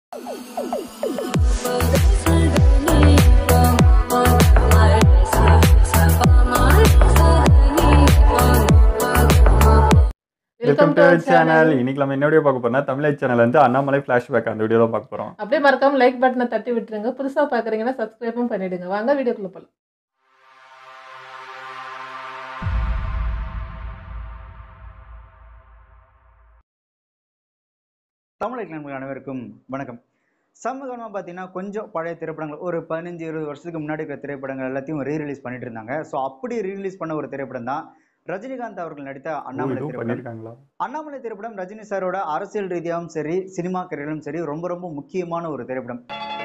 Welcome to channel இன்னைக்கு நம்ம என்ன வீடியோ பார்க்க போறோம்னா தமிழ் சேனல் வந்து அண்ணாமலை ஃபிளாஷ்பேக் அந்த வீடியோ தான் பார்க்க போறோம் அப்படியே மறக்காம லைக் பட்டனை தட்டி விட்டுருங்க புதுசா பாக்குறீங்கன்னா சப்ஸ்கிரைபும் பண்ணிடுங்க வாங்க வீடியோக்குள்ள போலாம் தமிழக நண்பர்கள் அனைவருக்கும் வணக்கம் சமகாலமாக பார்த்தீங்கன்னா கொஞ்சம் பழைய திரைப்படங்கள் ஒரு பதினஞ்சு இருபது வருஷத்துக்கு முன்னாடி இருக்கிற திரைப்படங்கள் எல்லாத்தையும் ரீ ரிலீஸ் பண்ணிட்டு இருந்தாங்க ஸோ அப்படி ரீரிலீஸ் பண்ண ஒரு திரைப்படம் தான் ரஜினிகாந்த் அவர்கள் நடித்த ஓ, அண்ணாமலை இதுவும் திரைப்படம் பண்ணிருக்காங்களா அண்ணாமலை திரைப்படம் ரஜினி சாரோட அரசியல் ரீதியாகவும் சரி சினிமா கரியரும் சரி ரொம்ப ரொம்ப முக்கியமான ஒரு திரைப்படம்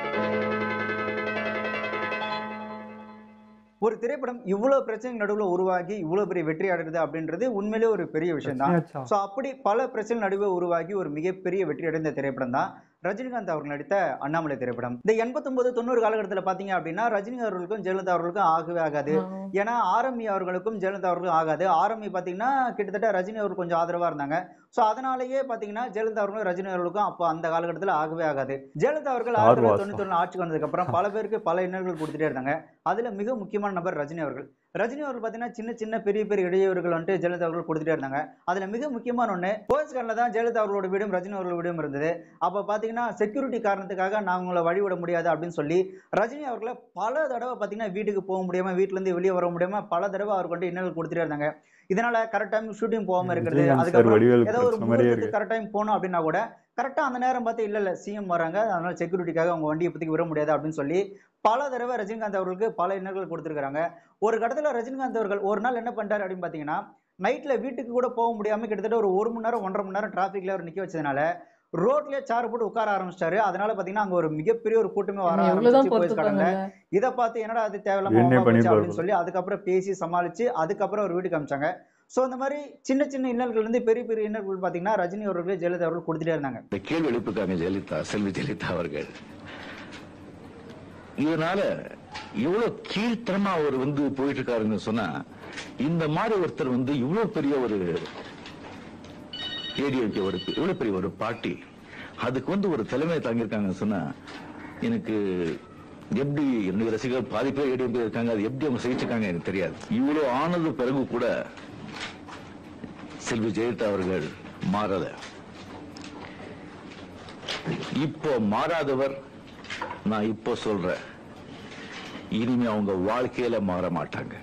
ஒரு திரைப்படம் இவ்வளவு பிரச்சனை நடுவில் உருவாகி இவ்வளவு பெரிய வெற்றி அடைறது அப்படின்றது உண்மையிலே ஒரு பெரிய விஷயம் தான் பிரச்சனையாச்சா? ஸோ அப்படி பல பிரச்சனை நடுவே உருவாகி ஒரு மிகப்பெரிய வெற்றி அடைந்த திரைப்படம் தான் ரஜினிகாந்த் அவர்கள் நடித்த அண்ணாமலை திரைப்படம் இந்த எண்பத்தொன்பது தொண்ணூறு காலகட்டத்தில் பார்த்தீங்க அப்படின்னா ரஜினி அவர்களுக்கும் ஜெயலலிதா அவர்களுக்கும் ஆகவே ஆகாது ஏன்னா ஆரம்பி அவர்களுக்கும் ஜெயலலிதா அவர்களுக்கும் ஆகாது ஆரம்பி பார்த்தீங்கன்னா கிட்டத்தட்ட ரஜினி அவர்கள் கொஞ்சம் ஆதரவாக இருந்தாங்க ஸோ அதனாலேயே பார்த்தீங்கன்னா ஜெயலலிதா அவர்களும் ரஜினி அவர்களுக்கும் அப்போ அந்த காலகட்டத்தில் ஆகவே ஆகாது ஜெயலலிதா அவர்கள் ஆயிரத்தி தொள்ளாயிரத்தி ஆர்வாசம். தொண்ணூத்தி ஆட்சிக்கு வந்ததுக்கப்புறம் பல பேருக்கு பல இன்னல்கள் கொடுத்துட்டே இருந்தாங்க அதில் மிக முக்கியமான நபர் ரஜினி அவர்கள் ரஜினி அவர்கள் பார்த்தீங்கன்னா சின்ன சின்ன பெரிய பெரிய இடையூறுகள் வந்துட்டு ஜெயலலிதா அவர்கள் கொடுத்துட்டே இருந்தாங்க அதில் மிக முக்கியமான ஒன்று போலீஸ்காரில் தான் ஜெயலலிதா அவர்களோட வீடும் ரஜினி அவர்களோட வீடும் இருந்தது அப்போ பார்த்தீங்கன்னா செக்யூரிட்டி காரணத்துக்காக நான் உங்களை வழிவிட முடியாது அப்படின்னு சொல்லி ரஜினி அவர்களை பல தடவை பார்த்தீங்கன்னா வீட்டுக்கு போக முடியாம வீட்டுல இருந்து வெளியே வர முடியாம பல தடவை அவருக்கு வந்து இன்னல்கள் கொடுத்துட்டே இருந்தாங்க இதனால கரெக்ட் டைம் ஷூட்டிங் போகாம இருக்கிறது விஜயகாந்த் சார் அதுக்கப்புறம் வடிவேல் ஏதோ ஒரு பிரச்சனை மாதிரியே இருக்கு கரெக்ட் டைம் போகணும் அப்படின்னா கூட கரெக்டா அந்த நேரம் பார்த்து இல்ல இல்ல சிஎம் வராங்க அதனால செக்யூரிட்டிக்காக அவங்க வண்டியை இப்போதைக்கு விட முடியாது அப்படின்னு சொல்லி பல தடவை ரஜினிகாந்த் அவர்களுக்கு பல இன்னல்கள் கொடுத்துருக்காங்க ஒரு கட்டத்துல ரஜினிகாந்த் அவர்கள் ஒரு நாள் என்ன பண்ணிட்டாரு அப்படின்னு பாத்தீங்கன்னா நைட்ல வீட்டுக்கு கூட போக முடியாம கிட்டத்தட்ட ஒரு ஒரு மணி நேரம் ஒன்றரை மணி நேரம் டிராஃபிக்ல அவர் நிக்க வச்சதுனால ரோட்லயே சேர் போட்டு உட்கார ஆரம்பிச்சிட்டாரு அதனால பாத்தீங்கன்னா அங்க ஒரு மிகப்பெரிய ஒரு கூட்டமே வர எவ்வளவுதான் ஆரம்பிச்சு போலீஸ் கடன்ல பொறுத்துப்பாங்க இதை பார்த்து என்னடா அது தேவையில்லாம வேணும்னே அவமானம் போச்சு பண்ணிருப்பாரு அப்படின்னு சொல்லி அதுக்கப்புறம் பேசி சமாளிச்சு அதுக்கப்புறம் ஒரு வீட்டுக்கு அமிச்சாங்க சோ இந்த மாதிரி சின்ன சின்ன இன்னல்கள் இருந்து பெரிய பெரிய இன்னல்கள் பாத்தீங்கன்னா ரஜினி அவர்கள் ஜெயலலிதா அவர்கள் கொடுத்துட்டே இருந்தாங்க இந்த கேள்வி எழுப்புக்காங்க ஜெயலலிதா செல்வி ஜெயலலிதா அவர்கள் இதனால இவ்வளவு கீழ்த்தரமா அவர் வந்து போயிட்டு இருக்காருன்னு சொன்னா இந்த மாதிரி ஒருத்தர் வந்து இவ்வளவு பெரிய ஒரு ஏடிஎம்கே ஒரு இவ்வளவு பெரிய ஒரு பார்ட்டி அதுக்கு வந்து ஒரு தலைமை தாங்கியிருக்காங்கன்னு சொன்னா எனக்கு எப்படி என்னுடைய ரசிகர்கள் பாதி பேர் ஏடிஎம்கே இருக்காங்க அது எப்படி அவங்க சகிச்சிருக்காங்க எனக்கு தெரியாது இவ்வளவு ஆனது பிறகு கூட செல்வி ஜெயலலிதா அவர்கள் மாறல இப்போ மாறாதவர் நான் இப்போ சொல்றேன் இனிமே அவங்க வாழ்க்கையில மாற மாட்டாங்க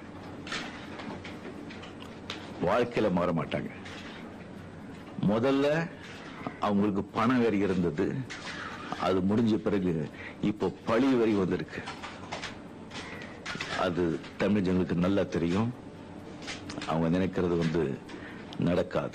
வாழ்க்கையில மாற மாட்டாங்க முதல்ல அவங்களுக்கு பண வெறி இருந்தது அது முடிஞ்ச பிறகு இப்போ பழி வெறி வந்திருக்கு அது தமிழ் ஜனங்களுக்கு நல்லா தெரியும் அவங்க நினைக்கிறது வந்து நடக்காது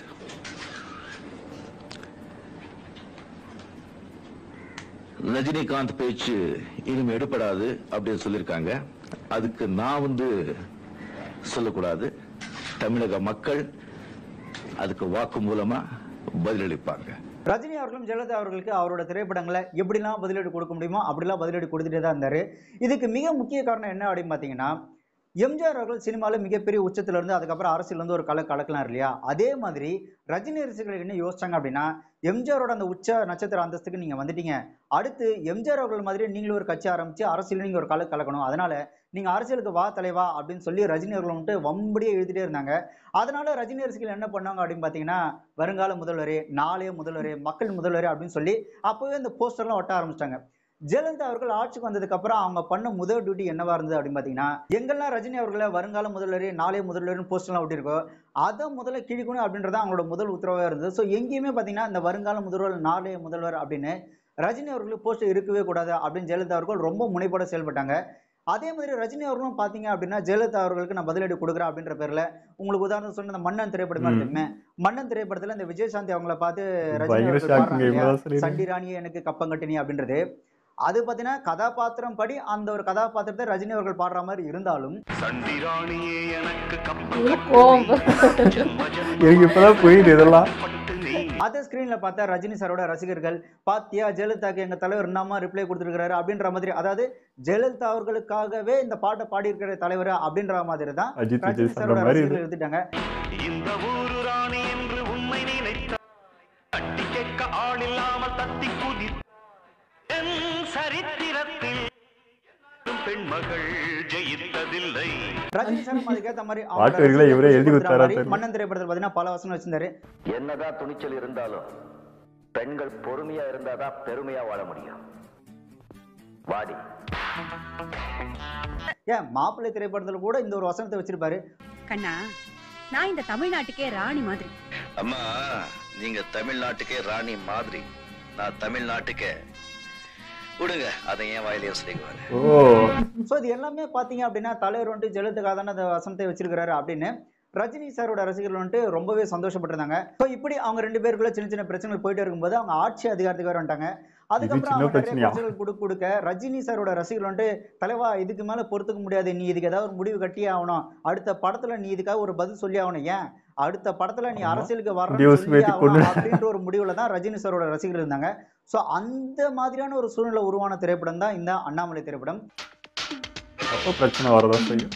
ரஜினிகாந்த் பேச்சு இனிமே எடுப்படாது அப்படின்னு சொல்லியிருக்காங்க அதுக்கு நான் வந்து சொல்லக்கூடாது தமிழக மக்கள் அதுக்கு வாக்கு மூலமா பதிலளிப்பாங்க ரஜினி அவர்களும் ஜெயலலிதா அவர்களுக்கு அவரோட திரைப்படங்களை எப்படிலாம் பதிலடி கொடுக்க முடியுமோ அப்படிலாம் பதிலடி கொடுத்துட்டே தான் இருந்தாரு இதுக்கு மிக முக்கிய காரணம் என்ன அப்படின்னு பார்த்தீங்கன்னா எம்ஜிஆர் அவர்கள் சினிமாவில் மிகப்பெரிய உச்சத்துல இருந்து அதுக்கப்புறம் அரசியல் இருந்து ஒரு கலை கலக்கலாம் இல்லையா அதே மாதிரி ரஜினி ரசிகர்கள் என்ன யோசிச்சாங்க அப்படின்னா எம்ஜிஆரோட அந்த உச்ச நட்சத்திர அந்தஸ்துக்கு நீங்க வந்துட்டீங்க அடுத்து எம்ஜிஆர் அவர்கள் மாதிரி நீங்களும் ஒரு கட்சி ஆரம்பிச்சு அரசியல் நீங்க ஒரு கலை கலக்கணும் அதனால நீங்க அரசியலுக்கு வா தலைவா அப்படின்னு சொல்லி ரஜினி அவர்கள் வந்துட்டு வம்படியே எழுதிட்டே இருந்தாங்க அதனால ரஜினி ரசிகர்கள் என்ன பண்ணாங்க அப்படின்னு பார்த்தீங்கன்னா வருங்கால முதல்வரே நாளைய முதல்வரே மக்கள் முதல்வரே அப்படின்னு சொல்லி அப்பவே இந்த போஸ்டர்லாம் ஒட்ட ஆரம்பிச்சிட்டாங்க ஜெயலலிதா அவர்கள் ஆட்சிக்கு வந்ததுக்கு அப்புறம் அவங்க பண்ண முதல் டியூட்டி என்னவா இருந்தது அப்படின்னு பார்த்தீங்கன்னா எங்கெல்லாம் ரஜினி அவர்களை வருங்கால முதல்வரே நாளைய முதல்வர்னு போஸ்டர்லாம் ஒட்டியிருக்கோ அதை முதல்ல கிழிக்கணும் அப்படின்றது அவங்களோட முதல் உத்தரவாக இருந்தது ஸோ எங்கேயுமே பார்த்தீங்கன்னா இந்த வருங்கால முதல்வர் நாளைய முதல்வர் அப்படின்னு ரஜினி அவர்களுக்கு போஸ்டர் இருக்கவே கூடாது அப்படின்னு ஜெயலலிதா அவர்கள் ரொம்ப முனைப்போட செயல்பட்டாங்க அதே மாதிரி ரஜினி அவர்களும் பார்த்தீங்க அப்படின்னா ஜெயலலிதா அவர்களுக்கு நான் பதிலடி கொடுக்குறேன் அப்படின்ற பேர்ல உங்களுக்கு உதாரணம் சொன்ன இந்த மன்னன் திரைப்படம் ம். தெரியுமே மன்னன் திரைப்படத்துல இந்த விஜயசாந்தி அவங்கள பார்த்து ரஜினி பயங்கர அவர்கள் ஷாக்குங்க பாடுறாங்க இல்லையா? இவ்வளவு சொல்லிருக்கீங்க. சண்டி ராணியே எனக்கு கப்பங்கட்டினி அப்படின்றது அது பார்த்தீங்கன்னா கதாபாத்திரம் படி அந்த ஒரு கதாபாத்திரத்தை ரஜினி அவர்கள் பாடுற மாதிரி இருந்தாலும் இவ்வளவு கோவம் எனக்கு இப்பதான் புரியுது இதெல்லாம் அதே ஸ்கிரீன்ல பார்த்தா ரஜினி சாரோட ரசிகர்கள் பாத்தியா ஜெயலலிதாக்கு எங்க தலைவர் என்னமா ரிப்ளை கொடுத்துருக்காரு அப்படின்ற மாதிரி அதாவது ஜெயலலிதா அவர்களுக்காகவே இந்த பாட்டை பாடியிருக்கிற தலைவர் அப்படின்ற மாதிரி தான் அஜித் ரஜினி விஜய் சொல்ற சாரோட மாதிரி ரசிகர்கள் இது எடுத்துட்டாங்க இந்த ஊரு ராணி என்று உண்மை நினைத்த தட்டி கேட்க ஆள் இல்லாமல் தத்தி குதி எந்தன் சரித்திரத்தில் பெண்மகள் ஜெயித்ததில்லை ரஜினி சார் அதுக்கேற்ற மாதிரி அவங்க பாட்டு வரிகளை இவரே எழுதி ரசிகர்களுக்கு கொடுத்தாரா மாதிரி தெரியல. மன்னன் திரைப்படத்தில் பார்த்தீங்கன்னா பல வசனம் வச்சிருந்தாரு என்னதான் துணிச்சல் இருந்தாலும் பெண்கள் பொறுமையா இருந்தாதான் பெருமையா வாழ முடியும் வாடி ஏன் மாப்பிள்ளை திரைப்படத்தில் கூட இந்த ஒரு வசனத்தை வச்சிருப்பாரு கண்ணா நான் இந்த தமிழ்நாட்டுக்கே ராணி மாதிரி அம்மா நீங்க தமிழ்நாட்டுக்கே ராணி மாதிரி நான் தமிழ்நாட்டுக்கே விடுங்க அதை ஏன் வாயிலே சொல்லிக்குவாரு ஓ ஸோ இது எல்லாமே பார்த்தீங்க அப்படின்னா தலைவர் வந்துட்டு ஜெயலலிதாக்காக தானே அந்த வசனத்தை வச்சிருக்கிறாரு அப்படின்னு ரஜினி சாரோட ரசிகர்கள் வந்துட்டு ரொம்பவே சந்தோஷப்பட்டிருந்தாங்க ஸோ இப்படி அவங்க ரெண்டு பேருக்குள்ள சின்ன சின்ன பிரச்சனைகள் போயிட்டு இருக்கும்போது அவங்க ஆட்சி அதிகாரத்துக்கு வர வந்துட்டாங்க அதுக்கப்புறம் சின்ன அவங்க நிறைய பிரச்சனையா? பிரச்சனைகள் கொடுக்க கொடுக்க ரஜினி சாரோட ரசிகர்கள் வந்துட்டு தலைவா இதுக்கு மேல பொறுத்துக்க முடியாது நீ இதுக்கு ஏதாவது ஒரு முடிவு கட்டியே ஆகணும் அடுத்த படத்துல நீ இதுக்காக ஒரு பதில் சொல்லி ஆகணும் ஏன் அடுத்த படத்துல நீ ஆமா. அரசியலுக்கு Divorce வர பேத்தி கொண்டு- அப்படின்ற ஒரு முடிவுல தான் ரஜினி சாரோட ரசிகர்கள் இருந்தாங்க ஸோ அந்த மாதிரியான ஒரு சூழ்நிலை உருவான திரைப்படம் தான் இந்த அண்ணாமலை திரைப்படம் அப்போ பிரச்சனை வரதான் செய்யும்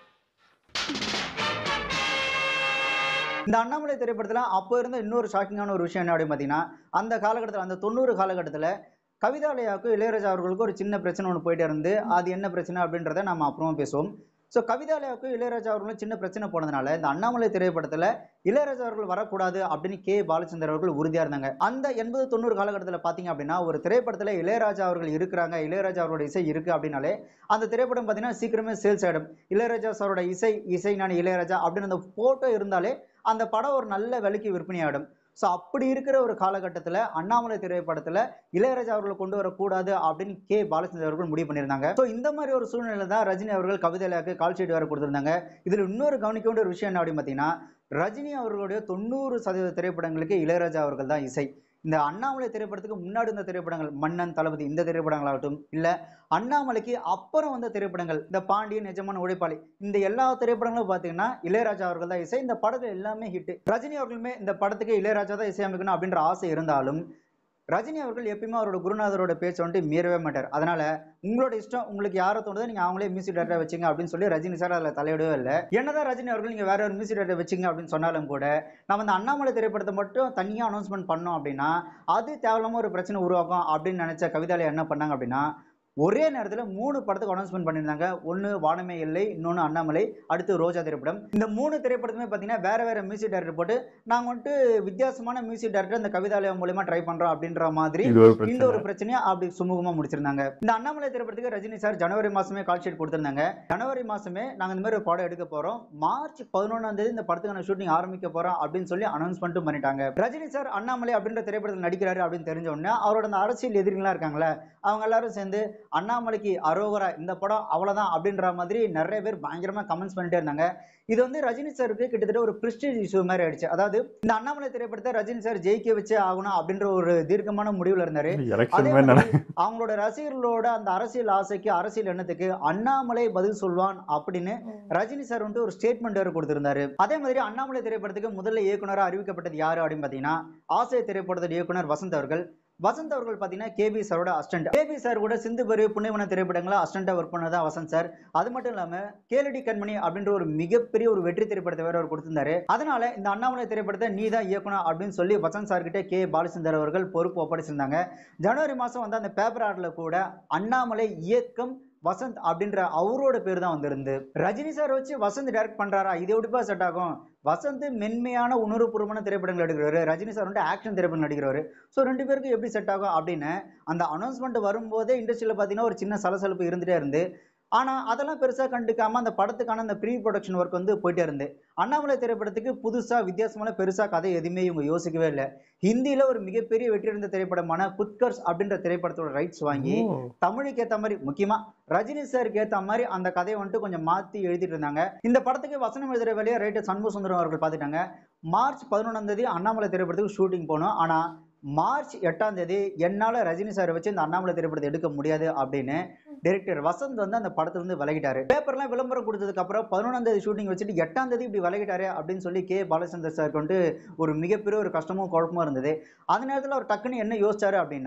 இந்த அண்ணாமலை திரைப்படத்தில் அப்போ இருந்த இன்னொரு ஷாக்கிங்கான ஒரு விஷயம் என்ன அப்படின்னு பார்த்தீங்கன்னா அந்த காலகட்டத்தில் அந்த தொண்ணூறு காலகட்டத்தில் கவிதாலயாவுக்கும் இளையராஜா அவர்களுக்கும் ஒரு சின்ன பிரச்சனை ஒன்று போயிட்டே இருந்து அது என்ன பிரச்சனை அப்படின்றத நம்ம அப்புறமா பேசுவோம் ஸோ கவிதாலயாவுக்கும் இளையராஜா அவர்களும் சின்ன பிரச்சனை போனதுனால இந்த அண்ணாமலை திரைப்படத்தில் இளையராஜா அவர்கள் வரக்கூடாது அப்படின்னு கே பாலச்சந்தர் அவர்கள் உறுதியாக இருந்தாங்க அந்த எண்பது தொண்ணூறு காலகட்டத்தில் பார்த்தீங்க அப்படின்னா ஒரு திரைப்படத்தில் இளையராஜா அவர்கள் இருக்கிறாங்க இளையராஜா அவரோட இசை இருக்குது அப்படின்னாலே அந்த திரைப்படம் பார்த்தீங்கன்னா சீக்கிரமே சேல்ஸ் ஆகிடும் இளையராஜா சாரோட இசை இசை நான் இளையராஜா அப்படின்னு அந்த ஃபோட்டோ இருந்தாலே அந்த படம் ஒரு நல்ல விலைக்கு விற்பனையாடும் ஸோ அப்படி இருக்கிற ஒரு காலகட்டத்தில் அண்ணாமலை திரைப்படத்தில் இளையராஜா அவர்களை கொண்டு வரக்கூடாது அப்படின்னு கே பாலச்சந்தர் அவர்கள் முடிவு பண்ணியிருந்தாங்க ஸோ இந்த மாதிரி ஒரு சூழ்நிலை தான் ரஜினி அவர்கள் கவிதையிலாக்கு கால் ஷீட் வேறு கொடுத்துருந்தாங்க இதில் இன்னொரு கவனிக்க வேண்டிய ஒரு விஷயம் என்ன அப்படின்னு பார்த்தீங்கன்னா ரஜினி அவர்களுடைய தொண்ணூறு சதவீத திரைப்படங்களுக்கு இளையராஜா அவர்கள் தான் இசை இந்த அண்ணாமலை திரைப்படத்துக்கு முன்னாடி இந்த திரைப்படங்கள் மன்னன் தளபதி இந்த திரைப்படங்களாகட்டும் இல்லை அண்ணாமலைக்கு அப்புறம் வந்த திரைப்படங்கள் இந்த பாண்டியன் நிஜமான உழைப்பாளி இந்த எல்லா திரைப்படங்களும் பார்த்தீங்கன்னா இளையராஜா அவர்கள் தான் இசை இந்த படத்தில் எல்லாமே ஹிட் ரஜினி அவர்களுமே இந்த படத்துக்கு இளையராஜா தான் இசையமைக்கணும் அப்படின்ற ஆசை இருந்தாலும் ரஜினி அவர்கள் எப்பயுமே அவரோட குருநாதரோட பேச்சை வந்துட்டு மீறவே மாட்டார் அதனால உங்களோட இஷ்டம் உங்களுக்கு யாரை தோணுதோ நீங்க அவங்களே மியூசிக் டேரக்டர் வச்சுங்க அப்படின்னு சொல்லி ரஜினி சார் அதில் தலையிடவே இல்லை என்னதான் ரஜினி அவர்கள் நீங்க வேற ஒரு மியூசிக் டேரக்டர் வச்சுங்க அப்படின்னு சொன்னாலும் கூட நம்ம அந்த அண்ணாமலை திரைப்படத்தை மட்டும் தனியாக அனௌன்ஸ்மெண்ட் பண்ணோம் அப்படின்னா அது தேவையில்லாம ஒரு பிரச்சனை உருவாக்கும் அப்படின்னு நினைச்ச கவிதாலயா என்ன பண்ணாங்க அப்படின்னா ஒரே நேரத்தில் மூணு படத்துக்கு அனௌன்ஸ்மெண்ட் பண்ணியிருந்தாங்க ஒன்று வானமே இல்லை இன்னொன்று அண்ணாமலை அடுத்து ரோஜா திரைப்படம் இந்த மூணு திரைப்படத்துமே பார்த்தீங்கன்னா வேற வேற மியூசிக் டைரக்டர் போட்டு நாங்கள் வந்துட்டு வித்தியாசமான மியூசிக் டைரக்டர் இந்த கவிதாலயம் மூலயமா ட்ரை பண்ணுறோம் அப்படின்ற மாதிரி இது ஒரு இந்த பிரச்சனை ஒரு பிரச்சனையை அப்படி சுமூகமா முடிச்சிருந்தாங்க இந்த அண்ணாமலை திரைப்படத்துக்கு ரஜினி சார் ஜனவரி மாசமே கால் ஷீட் கொடுத்திருந்தாங்க ஜனவரி மாசமே நாங்க இந்த மாதிரி ஒரு படம் எடுக்க போறோம் மார்ச் பதினொன்றாம் தேதி இந்த படத்துக்கான ஷூட்டிங் ஆரம்பிக்க போறோம் அப்படின்னு சொல்லி அனௌன்ஸ்மெண்ட்டும் பண்ணிட்டாங்க ரஜினி சார் அண்ணாமலை அப்படின்ற திரைப்படத்தில் நடிக்கிறாரு அப்படின்னு தெரிஞ்ச உடனே அவரோட அந்த அரசியல் எதிரிகளா இருக்காங்களே அவங்க எல்லாரும் சேர்ந்து அண்ணாமலைக்கு அரோகரா இந்த படம் அவ்வளவுதான் அப்படின்ற மாதிரி நிறைய பேர் பயங்கரமா கமெண்ட்ஸ் பண்ணிட்டே இருந்தாங்க இது வந்து ரஜினி சாருக்கு கிட்டத்தட்ட ஒரு பிரிஸ்டேஜ் இஷ்யூ மாதிரி ஆயிடுச்சு அதாவது இந்த அண்ணாமலை திரைப்படத்தை ரஜினி சார் ஜெயிக்க வச்சே ஆகணும் அப்படின்ற ஒரு தீர்க்கமான முடிவுல இருந்தாரு எலெக்ஷன் அதே மாதிரி மாதிரி அவங்களோட ரசிகர்களோட அந்த அரசியல் ஆசைக்கு அரசியல் எண்ணத்துக்கு அண்ணாமலை பதில் சொல்வான் அப்படின்னு ரஜினி சார் வந்துட்டு ஒரு ஸ்டேட்மெண்ட் வேறு கொடுத்திருந்தாரு அதே மாதிரி அண்ணாமலை திரைப்படத்துக்கு முதல்ல இயக்குனரா அறிவிக்கப்பட்டது யாரு அப்படின்னு பாத்தீங்கன்னா ஆசை திரைப்படத்தோட இயக்குனர் வசந்த் அவர்கள் வசந்த் அவர்கள் பாத்தீங்கன்னா கேபி சாரோட அஸ்டன்ட் கேபி சார் கூட சிந்து பெரு புண்ணியவன திரைப்படங்களா அஸ்டண்டா ஒர்க் பண்ணதா வசந்த் சார் அது மட்டும் இல்லாம கேளடி கண்மணி அப்படின்ற ஒரு மிகப்பெரிய ஒரு வெற்றி திரைப்படத்தை வேற அவர் கொடுத்திருந்தாரு அதனால இந்த அண்ணாமலை திரைப்படத்தை நீ தான் இயக்கணும் அப்படின்னு சொல்லி வசந்த் சார் கிட்ட கே பாலச்சந்தர் அவர்கள் பொறுப்பு ஒப்படைச்சிருந்தாங்க ஜனவரி மாசம் வந்து அந்த பேப்பர் ஆர்ட்ல கூட அண்ணாமலை இயக்கம் வசந்த் அப்படின்ற அவரோட பேர் தான் வந்திருந்து ரஜினி சார் வச்சு வசந்த் டைரக்ட் பண்றாரா இது எப்படிப்பா செட் ஆகும் வசந்த் மென்மையான உணர்வுபூர்வமான திரைப்படங்கள் எடுக்கிறவர் ரஜினி சார் வந்துட்டு ஆக்ஷன் திரைப்படம் நடிக்கிறவர் ஸோ ரெண்டு பேருக்கு எப்படி செட் ஆகும் அப்படின்னு அந்த அனௌன்ஸ்மெண்ட் வரும்போதே இண்டஸ்ட்ரியில் பார்த்தீங்கன்னா ஒரு சின்ன சலசலப்பு இருந்துட்டே இருந்து ஆனால் அதெல்லாம் பெருசாக கண்டுக்காம அந்த படத்துக்கான அந்த ப்ரீ ப்ரொடக்ஷன் ஒர்க் வந்து போயிட்டே இருந்து அண்ணாமலை திரைப்படத்துக்கு புதுசாக வித்தியாசமான பெருசாக கதை எதுவுமே இவங்க யோசிக்கவே இல்லை ஹிந்தியில் ஒரு மிகப்பெரிய வெற்றி இருந்த திரைப்படமான குத்கர்ஸ் அப்படின்ற திரைப்படத்தோட ரைட்ஸ் வாங்கி ஓ, தமிழுக்கு ஏற்ற மாதிரி முக்கியமா ரஜினி சாருக்கு ஏற்ற மாதிரி அந்த கதையை வந்துட்டு கொஞ்சம் மாத்தி எழுதிட்டு இருந்தாங்க இந்த படத்துக்கு வசனம் எழுதுற வேலையை ரைட்டர் சண்முக சுந்தரம் அவர்கள் பார்த்துட்டாங்க மார்ச் பதினொன்றாம் தேதி அண்ணாமலை திரைப்படத்துக்கு ஷூட்டிங் போனோம் ஆனா மார்ச் எட்டாம் தேதி என்னால ரஜினி சாரை வச்சு இந்த அண்ணாமலை திரைப்படத்தை எடுக்க முடியாது அப்படின்னு டைரக்டர் வசந்த் வந்து அந்த படத்துல இருந்து விலகிட்டாரு பேப்பர்லாம் விளம்பரம் கொடுத்ததுக்கு அப்புறம் பதினொன்றாம் தேதி ஷூட்டிங் வச்சுட்டு எட்டாம் தேதி இப்படி விலகிட்டாரு அப்படின்னு சொல்லி கே பாலச்சந்தர் சாருக்கு வந்துட்டு ஒரு மிகப்பெரிய ஒரு கஷ்டமும் குழப்பமும் இருந்தது அந்த நேரத்தில் அவர் டக்குன்னு என்ன யோசிச்சாரு அப்படின்னா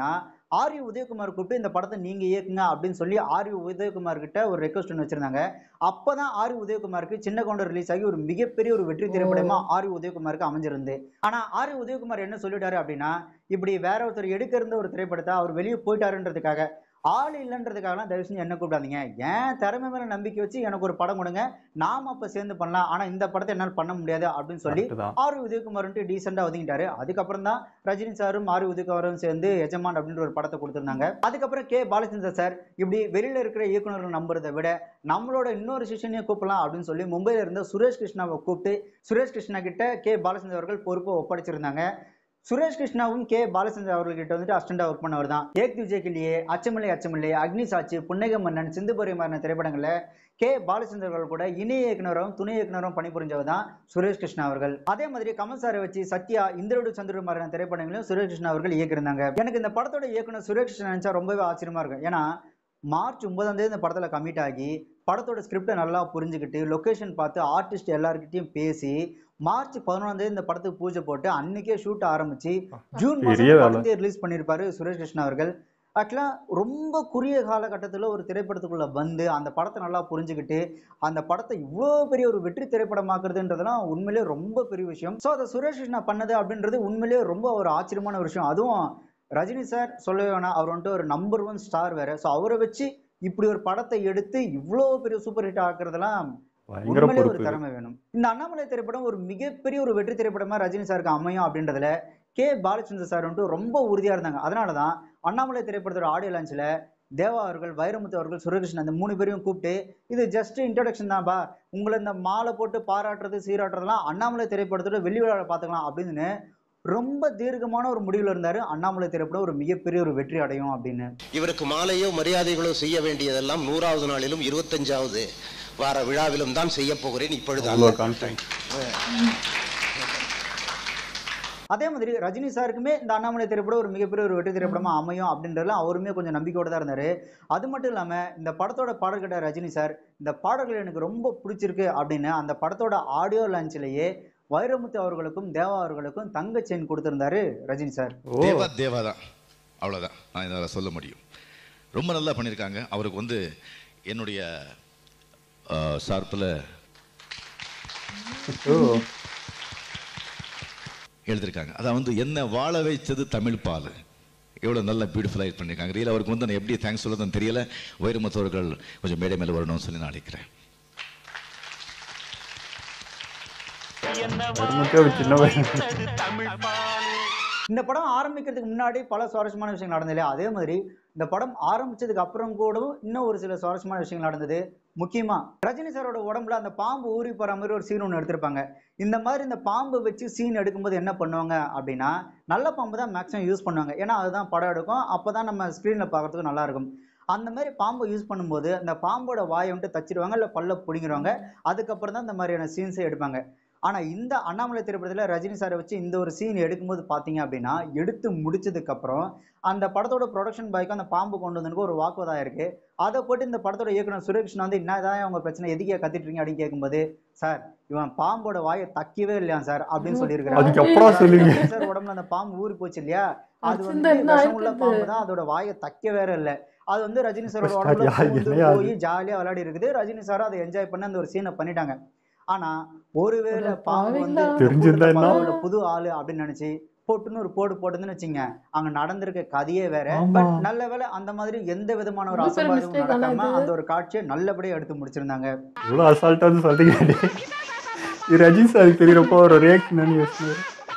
ஆர் வி உதயகுமார் கூப்பிட்டு இந்த படத்தை நீங்க இயக்குங்க அப்படின்னு சொல்லி ஆர் வி உதயகுமார் கிட்ட ஒரு ரெக்வஸ்ட் ஒன்று வச்சிருந்தாங்க அப்பதான் ஆர் வி உதயகுமாருக்கு சின்ன கவுண்டர் ரிலீஸ் ஆகி ஒரு மிகப்பெரிய ஒரு வெற்றி திரைப்படமா ஆர் வி உதயகுமாருக்கு அமைஞ்சிருந்து ஆனா ஆர் வி உதயகுமார் என்ன சொல்லிட்டாரு அப்படின்னா இப்படி வேற ஒருத்தர் எடுக்க இருந்த ஒரு திரைப்படத்தை அவர் வெளியே போயிட்டாருன்றதுக்காக ஆள் இல்லைன்றதுக்காகலாம் தயவு செஞ்சு என்ன கூப்பிடாதீங்க ஏன் திறமை மேல நம்பிக்கை வச்சு எனக்கு ஒரு படம் கொடுங்க நாம அப்ப சேர்ந்து பண்ணலாம் ஆனா இந்த படத்தை என்னால் பண்ண முடியாது அப்படின்னு சொல்லி Correct தான் ஆர் உதயகுமார் டீசெண்டா ஒதுங்கிட்டாரு அதுக்கப்புறம் தான் ரஜினி சாரும் ஆர் உதயகுமாரும் சேர்ந்து எஜமான் அப்படின்ற ஒரு படத்தை கொடுத்திருந்தாங்க அதுக்கப்புறம் கே பாலச்சந்தர் சார் இப்படி வெளியில இருக்கிற இயக்குனர்கள் நம்புறதை விட நம்மளோட இன்னொரு சிஷனையும் கூப்பிடலாம் அப்படின்னு சொல்லி மும்பையில இருந்த சுரேஷ் கிருஷ்ணாவை கூப்பிட்டு சுரேஷ் கிருஷ்ணா கிட்ட கே பாலச்சந்தர் அவர்கள் பொறுப்பை ஒப்படைச்சிருந்தாங்க சுரேஷ் கிருஷ்ணாவும் கே பாலச்சந்தர் அவர்கள்கிட்ட வந்துட்டு அஸ்டண்டா ஒர்க் பண்ணவர் தான் ஏக் துஜே கிளியே அச்சமில்லை அச்சமில்லை அக்னி சாட்சி புன்னக மன்னன் சிந்து மாதிரியான திரைப்படங்கள்ல கே பாலச்சந்தர் அவர்கள் கூட இணை இயக்குனரும் துணை இயக்குனரும் பணிபுரிஞ்சவர் தான் சுரேஷ் கிருஷ்ணா அவர்கள் அதே மாதிரி கமல் சாரை வச்சு சத்யா இந்திரோடு சந்திர மாதிரியான திரைப்படங்களையும் சுரேஷ் கிருஷ்ணா அவர்கள் இயக்கியிருந்தாங்க எனக்கு இந்த படத்தோட இயக்குனர் சுரேஷ் கிருஷ்ணா நினைச்சா ரொம்பவே ஆச்சரியமா இருக்கும் ஏன்னா மார்ச் ஒன்பதாம் தேதி இந்த படத்துல கமிட் ஆகி படத்தோட ஸ்கிரிப்டை நல்லா புரிஞ்சுக்கிட்டு லொகேஷன் பார்த்து ஆர்டிஸ்ட் எல்லார்கிட்டயும் பேசி மார்ச் பதினொன்றாம் தேதி இந்த படத்துக்கு பூஜை போட்டு அன்னைக்கே ஷூட் ஆரம்பிச்சு ஜூன் பெரிய மாசம் வேலை. படத்தை ரிலீஸ் பண்ணியிருப்பாரு சுரேஷ் கிருஷ்ணா அவர்கள் ஆக்சுவலா ரொம்ப குறுகிய காலகட்டத்தில் ஒரு திரைப்படத்துக்குள்ள வந்து அந்த படத்தை நல்லா புரிஞ்சுக்கிட்டு அந்த படத்தை இவ்வளோ பெரிய ஒரு வெற்றி திரைப்படமாக்குறதுன்றதெல்லாம் உண்மையிலேயே ரொம்ப பெரிய விஷயம் ஸோ அதை சுரேஷ் கிருஷ்ணா பண்ணது அப்படின்றது உண்மையிலேயே ரொம்ப ஒரு ஆச்சரியமான ஒரு விஷயம் அதுவும் ரஜினி சார் சொல்லவே வேணாம் அவர் வந்துட்டு ஒரு நம்பர் ஒன் ஸ்டார் வேற ஸோ அவரை வச்சு இப்படி ஒரு படத்தை எடுத்து இவ்வளோ பெரிய சூப்பர் ஹிட் ஆக்குறதெல்லாம் பயங்கர உண்மையிலே ஒரு பொறுப்பு திறமை வேணும் இந்த அண்ணாமலை திரைப்படம் ஒரு மிகப்பெரிய ஒரு வெற்றி திரைப்படமா ரஜினி சாருக்கு அமையும் அப்படின்றதுல கே பாலச்சந்தர் சார் வந்துட்டு ரொம்ப உறுதியா இருந்தாங்க அதனாலதான் அண்ணாமலை திரைப்படத்தோட ஆடியோ லான்ச்ல தேவா அவர்கள் வைரமுத்து அவர்கள் சுரகிருஷ்ணன் அந்த மூணு பேரையும் கூப்பிட்டு இது ஜஸ்ட் இன்ட்ரடக்ஷன் தான்பா உங்களை இந்த மாலை போட்டு பாராட்டுறது சீராட்டுறதுலாம் அண்ணாமலை திரைப்படத்தோட வெள்ளி விழாவில் பார்த்துக்கலாம் அப்படின்னு ரொம்ப தீர்க்கமான ஒரு முடிவுல இருந்தாரு அண்ணாமலை திரைப்படம் ஒரு மிகப்பெரிய ஒரு வெற்றி அடையும் அப்படின்னு இவருக்கு மாலையோ மரியாதைகளோ செய்ய வேண்டியதெல்லாம் நூறாவது நாளிலும் இருபத்தஞ்சாவது வார விழாவிலும் தான் செய்ய போகிறேன் இப்பொழுது அவ்வளோ அல்ல. கான்ஃபிடன்ஸ் அதே மாதிரி ரஜினி சாருக்குமே இந்த அண்ணாமலை திரைப்படம் ஒரு மிகப்பெரிய ஒரு வெற்றி திரைப்படமா அமையும் அப்படின்றதுல அவருமே கொஞ்சம் நம்பிக்கையோட தான் இருந்தாரு அது மட்டும் இல்லாம இந்த படத்தோட பாடல் கேட்ட ரஜினி சார் இந்த பாடல்கள் எனக்கு ரொம்ப பிடிச்சிருக்கு அப்படின்னு அந்த படத்தோட ஆடியோ லான்ச்லயே வைரமுத்து அவர்களுக்கும் தேவா அவர்களுக்கும் தங்க செயின் கொடுத்திருந்தாரு ரஜினி சார் ஓ தேவா தேவா தான் அவ்வளோதான் நான் இதை சொல்ல முடியும் ரொம்ப நல்லா பண்ணியிருக்காங்க அவருக்கு வந்து என்னுடைய சார்பில் ஓ எழுதியிருக்காங்க அதான் வந்து என்ன வாழ வைத்தது தமிழ் பால் எவ்வளோ நல்லா பியூட்டிஃபுல்லாக இது பண்ணியிருக்காங்க ரியல் அவருக்கு வந்து நான் எப்படி தேங்க்ஸ் சொல்லதுன்னு தெரியல வைரமுத்தவர்கள் கொஞ்சம் மேடை மேலே வரணும்னு சொல்லி நான் நினைக்கிறேன் வருமத்தே ஒரு சின்ன பையன் இந்த படம் ஆரம்பிக்கிறதுக்கு முன்னாடி பல சுவாரஸ்யமான விஷயங்கள் நடந்தது இல்லையா அதே மாதிரி இந்த படம் ஆரம்பிச்சதுக்கு அப்புறம் கூடவும் இன்னும் ஒரு சில சுவாரஸ்யமான விஷயங்கள் நடந்தது முக்கியமா ரஜினி சாரோட உடம்புல அந்த பாம்பு ஊறி போற மாதிரி ஒரு சீன் ஒன்று எடுத்திருப்பாங்க இந்த மாதிரி இந்த பாம்பு வச்சு சீன் எடுக்கும்போது என்ன பண்ணுவாங்க அப்படின்னா நல்ல பாம்பு தான் மேக்ஸிமம் யூஸ் பண்ணுவாங்க ஏன்னா அதுதான் படம் எடுக்கும் அப்பதான் நம்ம ஸ்க்ரீனில் பார்க்கறதுக்கு நல்லா இருக்கும் அந்த மாதிரி பாம்பை யூஸ் பண்ணும்போது அந்த பாம்போட வாயை வந்துட்டு தச்சிடுவாங்க இல்லை பல்ல பிடிங்கிடுவாங்க அதுக்கப்புறம் தான் இந்த மாதிரியான சீன்ஸை எடுப்பாங்க ஆனா இந்த அண்ணாமலை திரைப்படத்துல ரஜினி சாரை வச்சு இந்த ஒரு சீன் எடுக்கும்போது பாத்தீங்க அப்படின்னா எடுத்து முடிச்சதுக்கு அப்புறம் அந்த படத்தோட ப்ரொடக்ஷன் பாய்க்கு அந்த பாம்பு கொண்டு வந்ததுக்கு ஒரு வாக்குவாதம் இருக்கு அதை போட்டு இந்த படத்தோட இயக்குனர் சுரேஷ்ணா வந்து என்னதான் உங்க பிரச்சனை எதுக்கே கத்திட்டு இருக்கீங்க அப்படின்னு கேட்கும்போது சார் இவன் பாம்போட வாயை தக்கவே இல்லையா சார் அப்படின்னு சொல்லியிருக்காரு அதுக்கு அப்புறம் சொல்லுங்க சார் உடம்புல அந்த பாம்பு ஊறி போச்சு இல்லையா அது அது வந்து சின்ன விஷம் உள்ள ஆயிட்டது. பாம்பு தான் அதோட வாயை தைக்க வேற இல்ல அது வந்து ரஜினி சாரோட First உடம்புல அது பூந்து என்னையா அது? போய் ஜாலியா விளையாடி இருக்குது ரஜினி சாரும் அதை என்ஜாய் பண்ண அந்த ஒரு சீனை பண்ணிட்டாங்க ஆனா ஒருவேளை அட பாம்பு வந்து பாவிங்களா. தெரிஞ்சிருந்தா என்ன? பரவாயில்ல, புது ஆளு அப்படின்னு நினைச்சு போட்டுன்னு ஒரு போடு போட்டுன்னு வச்சுங்க அங்க நடந்திருக்க கதையே வேற ஆமா. பட் நல்ல வேளை அந்த மாதிரி எந்த விதமான ஒரு ரொம்ப பெரிய அசம்பாவிதமும் mistake ஆனா நடக்காம இது. அந்த ஒரு காட்சியை நல்லபடியா எடுத்து முடிச்சிருந்தாங்க இவ்வளோ அசால்ட்டாக வந்து சொல்றீங்க இது ரஜினி சாருக்கு தெரியறப்போ ஒரு ரியாக்ஷன் யோசனை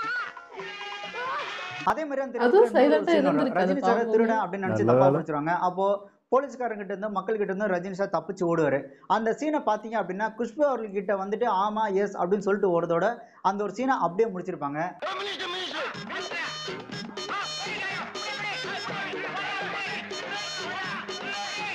அதே மாதிரி அந்த அதுவும் திரைப்படத்துல இன்னொரு silent ஆ scene வரும். இருந்திருக்கு ரஜினி அது சார் பாவமே. திருடன் அப்படின்னு நினைச்சு நல்ல தப்பா வேலை. பிடிச்சிருவாங்க அப்போ போலீஸ்காரங்க கிட்ட இருந்து மக்கள் கிட்ட இருந்து ரஜினி சார் தப்பிச்சு ஓடுவாரு அந்த சீனை பாத்தீங்க அப்படின்னா குஷ்பு அவர்கள் கிட்ட வந்துட்டு ஆமா எஸ் அப்படின்னு சொல்லிட்டு ஓடுறதோட அந்த ஒரு சீனை அப்படியே முடிச்சிருப்பாங்க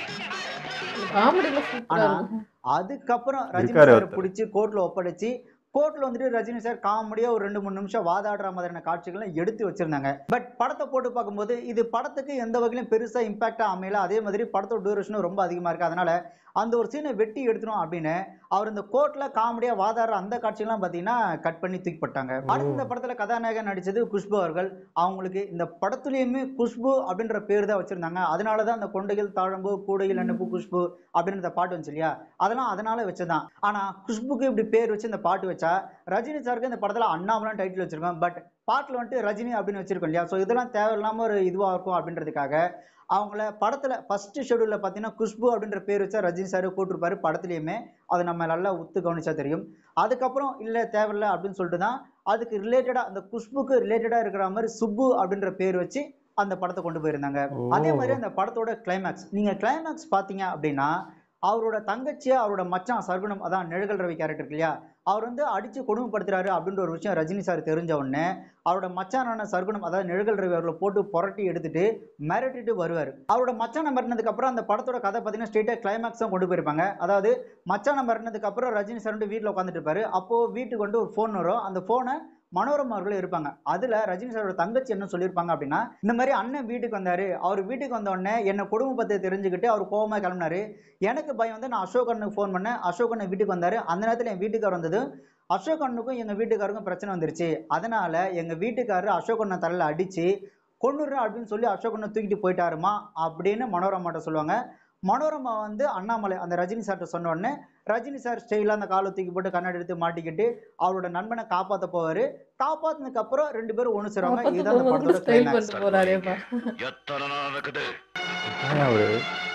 காமெடியில சூப்பரா ஆனா இருக்கும் அதுக்கப்புறம் ரஜினி இருக்காரு சார் ஒருத்தர். பிடிச்சி கோர்ட்ல ஒப்படைச்சு கோர்ட்ல வந்துட்டு ரஜினி சார் காமெடியா ஒரு ரெண்டு மூணு நிமிஷம் வாதாடுற மாதிரியான காட்சிகளை எடுத்து வச்சிருந்தாங்க பட் படத்தை போட்டு பார்க்கும்போது இது படத்துக்கு எந்த வகையிலும் பெருசா இம்பாக்டா அமையல அதே மாதிரி படத்தோட டியூரேஷனும் ரொம்ப அதிகமா இருக்கு அதனால அந்த ஒரு சீனை வெட்டி எடுத்துரும் அப்படின்னு அவர் இந்த கோர்ட்ல காமெடியா வாதாடுற அந்த காட்சியெல்லாம் பாத்தீங்கன்னா கட் பண்ணி தூக்கி போட்டாங்க அடுத்து இந்த படத்துல கதாநாயகன் நடிச்சது குஷ்பு அவர்கள் அவங்களுக்கு இந்த படத்துலயுமே குஷ்பு அப்படின்ற பேர் தான் வச்சிருந்தாங்க அதனாலதான் அந்த கொண்டைகள் தாழம்பு கூடையில் அனுப்பு குஷ்பு அப்படின்னு இந்த பாட்டு வந்துச்சு இல்லையா அதெல்லாம் அதனால வச்சதுதான் ஆனா குஷ்புக்கு இப்படி பேர் வச்சு இந்த பாட்டு வச்சா ரஜினி சாருக்கு இந்த படத்துல அண்ணாமலாம் டைட்டில் வச்சிருக்கோம் பட் பாட்டில் வந்துட்டு ரஜினி அப்படின்னு வச்சிருக்கோம் இல்லையா ஸோ இதெல்லாம் தேவையில்லாம ஒரு இதுவா இருக்கும் அப்படின்றதுக்காக அவங்கள படத்துல ஃபர்ஸ்ட் ஷெடியூல்ல பார்த்தீங்கன்னா குஷ்பு அப்படின்ற பேர் வச்சா ரஜினி சார் போட்டிருப்பாரு படத்துலயுமே அது நம்ம நல்லா உத்து கவனிச்சா தெரியும் அதுக்கப்புறம் இல்ல தேவையில்ல அப்படின்னு சொல்லிட்டு தான் அதுக்கு ரிலேட்டடா அந்த குஷ்புக்கு ரிலேட்டடா இருக்கிற மாதிரி சுப்பு அப்படின்ற பேர் வச்சு அந்த படத்தை கொண்டு போயிருந்தாங்க அதே மாதிரி அந்த படத்தோட கிளைமேக்ஸ் நீங்க கிளைமேக்ஸ் பாத்தீங்க அப்படின்னா அவரோட தங்கச்சியா அவரோட மச்சான் சர்குணம் அதான் நிழகல் ரவி கேரக்டர் இருக்கு இல்லையா அவர் வந்து அடிச்சு கொடுமைப்படுத்துறாரு அப்படின்ற ஒரு விஷயம் ரஜினி சார் தெரிஞ்ச உடனே அவரோட மச்சானான சர்குணம் அதாவது நிழகல் ரவி அவர்களை போட்டு புரட்டி எடுத்துட்டு மிரட்டிட்டு வருவார் அவரோட மச்சான மிரட்டினதுக்கு அப்புறம் அந்த படத்தோட கதை பார்த்தீங்கன்னா ஸ்ட்ரெயிட்டாக கிளைமேக்ஸ் தான் கொண்டு போயிருப்பாங்க அதாவது மச்சான மிரட்டினதுக்கு அப்புறம் ரஜினி சார் வந்து வீட்டில் உட்காந்துட்டு இருப்பாரு அப்போ வீட்டுக்கு வந்து ஒரு ஃபோன் வரும் அந்த ஃபோனை மனோரமா அவர்களும் இருப்பாங்க அதுல ரஜினி சாரோட தங்கச்சி என்ன சொல்லியிருப்பாங்க அப்படின்னா இந்த மாதிரி அண்ணன் வீட்டுக்கு வந்தாரு அவர் வீட்டுக்கு வந்த உடனே என்ன குடும்ப பத்தி தெரிஞ்சுக்கிட்டு அவர் கோவமா கிளம்பினாரு எனக்கு பயம் வந்து நான் அசோக் அண்ணனுக்கு ஃபோன் பண்ணேன் அசோக் அண்ணன் வீட்டுக்கு வந்தாரு அந்த நேரத்துல என் வீட்டுக்கார் வந்தது அசோக் அண்ணனுக்கும் எங்க வீட்டுக்காருக்கும் பிரச்சனை வந்துருச்சு அதனால எங்க வீட்டுக்காரர் அசோக் அண்ணன் தலையில அடிச்சு கொன்னுடுறேன் அப்படின்னு சொல்லி அசோக் அண்ணன் தூக்கிட்டு போயிட்டாருமா அப்படின்னு மனோரமாட்ட சொல்லுவாங்க மனோரமா வந்து அண்ணாமலை அந்த ரஜினி சார்ட்ட சொன்ன உடனே ரஜினி சார் ஸ்டைலாக அந்த காலை தூக்கி போட்டு கண்ணாடி எடுத்து மாட்டிக்கிட்டு அவரோட நண்பனை காப்பாத்த போவாரு காப்பாத்தினதுக்கு அப்புறம் ரெண்டு பேரும் ஒண்ணு சேருவாங்க அப்பத்து இதுதான் அந்த போகும்போது படத்தோட ஸ்டைல் climax. பண்ணிட்டு போறாரேப்பா எத்தனை நாள் நடக்குது ஏன் அவரு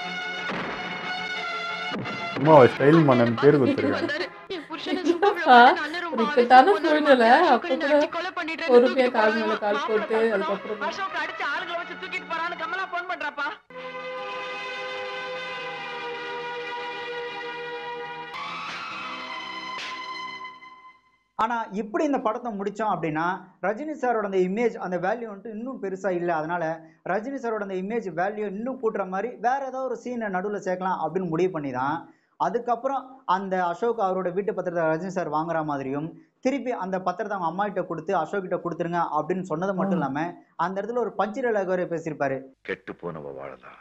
சும்மா அவர் ஸ்டைல் மன்னன் பேர் கொடுத்துருக்காங்க ஆ, ஒரு இக்கட்டான சூழ்நிலை அப்ப கூட பொறுமையா கால் மேல கால் போட்டு அதுக்கப்புறம் அசோக் அடிச்சு ஆளுங்களை வச்சு தூக்கிட்டு போறான்னு கமலா போன் பண்றாப்பா ஆனா இப்படி இந்த படத்தை முடிச்சோம் அப்படின்னா ரஜினி சாரோட அந்த இமேஜ் அந்த வேல்யூ வந்துட்டு இன்னும் பெருசா இல்லை அதனால ரஜினி சாரோட அந்த இமேஜ் வேல்யூ இன்னும் கூட்டுற மாதிரி வேற ஏதாவது ஒரு சீனை நடுவில் சேர்க்கலாம் அப்படின்னு முடிவு பண்ணி தான் அதுக்கப்புறம் அந்த அசோக் அவரோட வீட்டு பத்திரத்தை ரஜினி சார் வாங்குற மாதிரியும் திருப்பி அந்த பத்திரத்தை அவங்க அம்மா கிட்ட கொடுத்து அசோக் கிட்ட கொடுத்துருங்க அப்படின்னு சொன்னது மட்டும் இல்லாம அந்த இடத்துல ஒரு பஞ்சு டைலாக் வேற பேசியிருப்பாரு கெட்டு போனவ வாழலாம்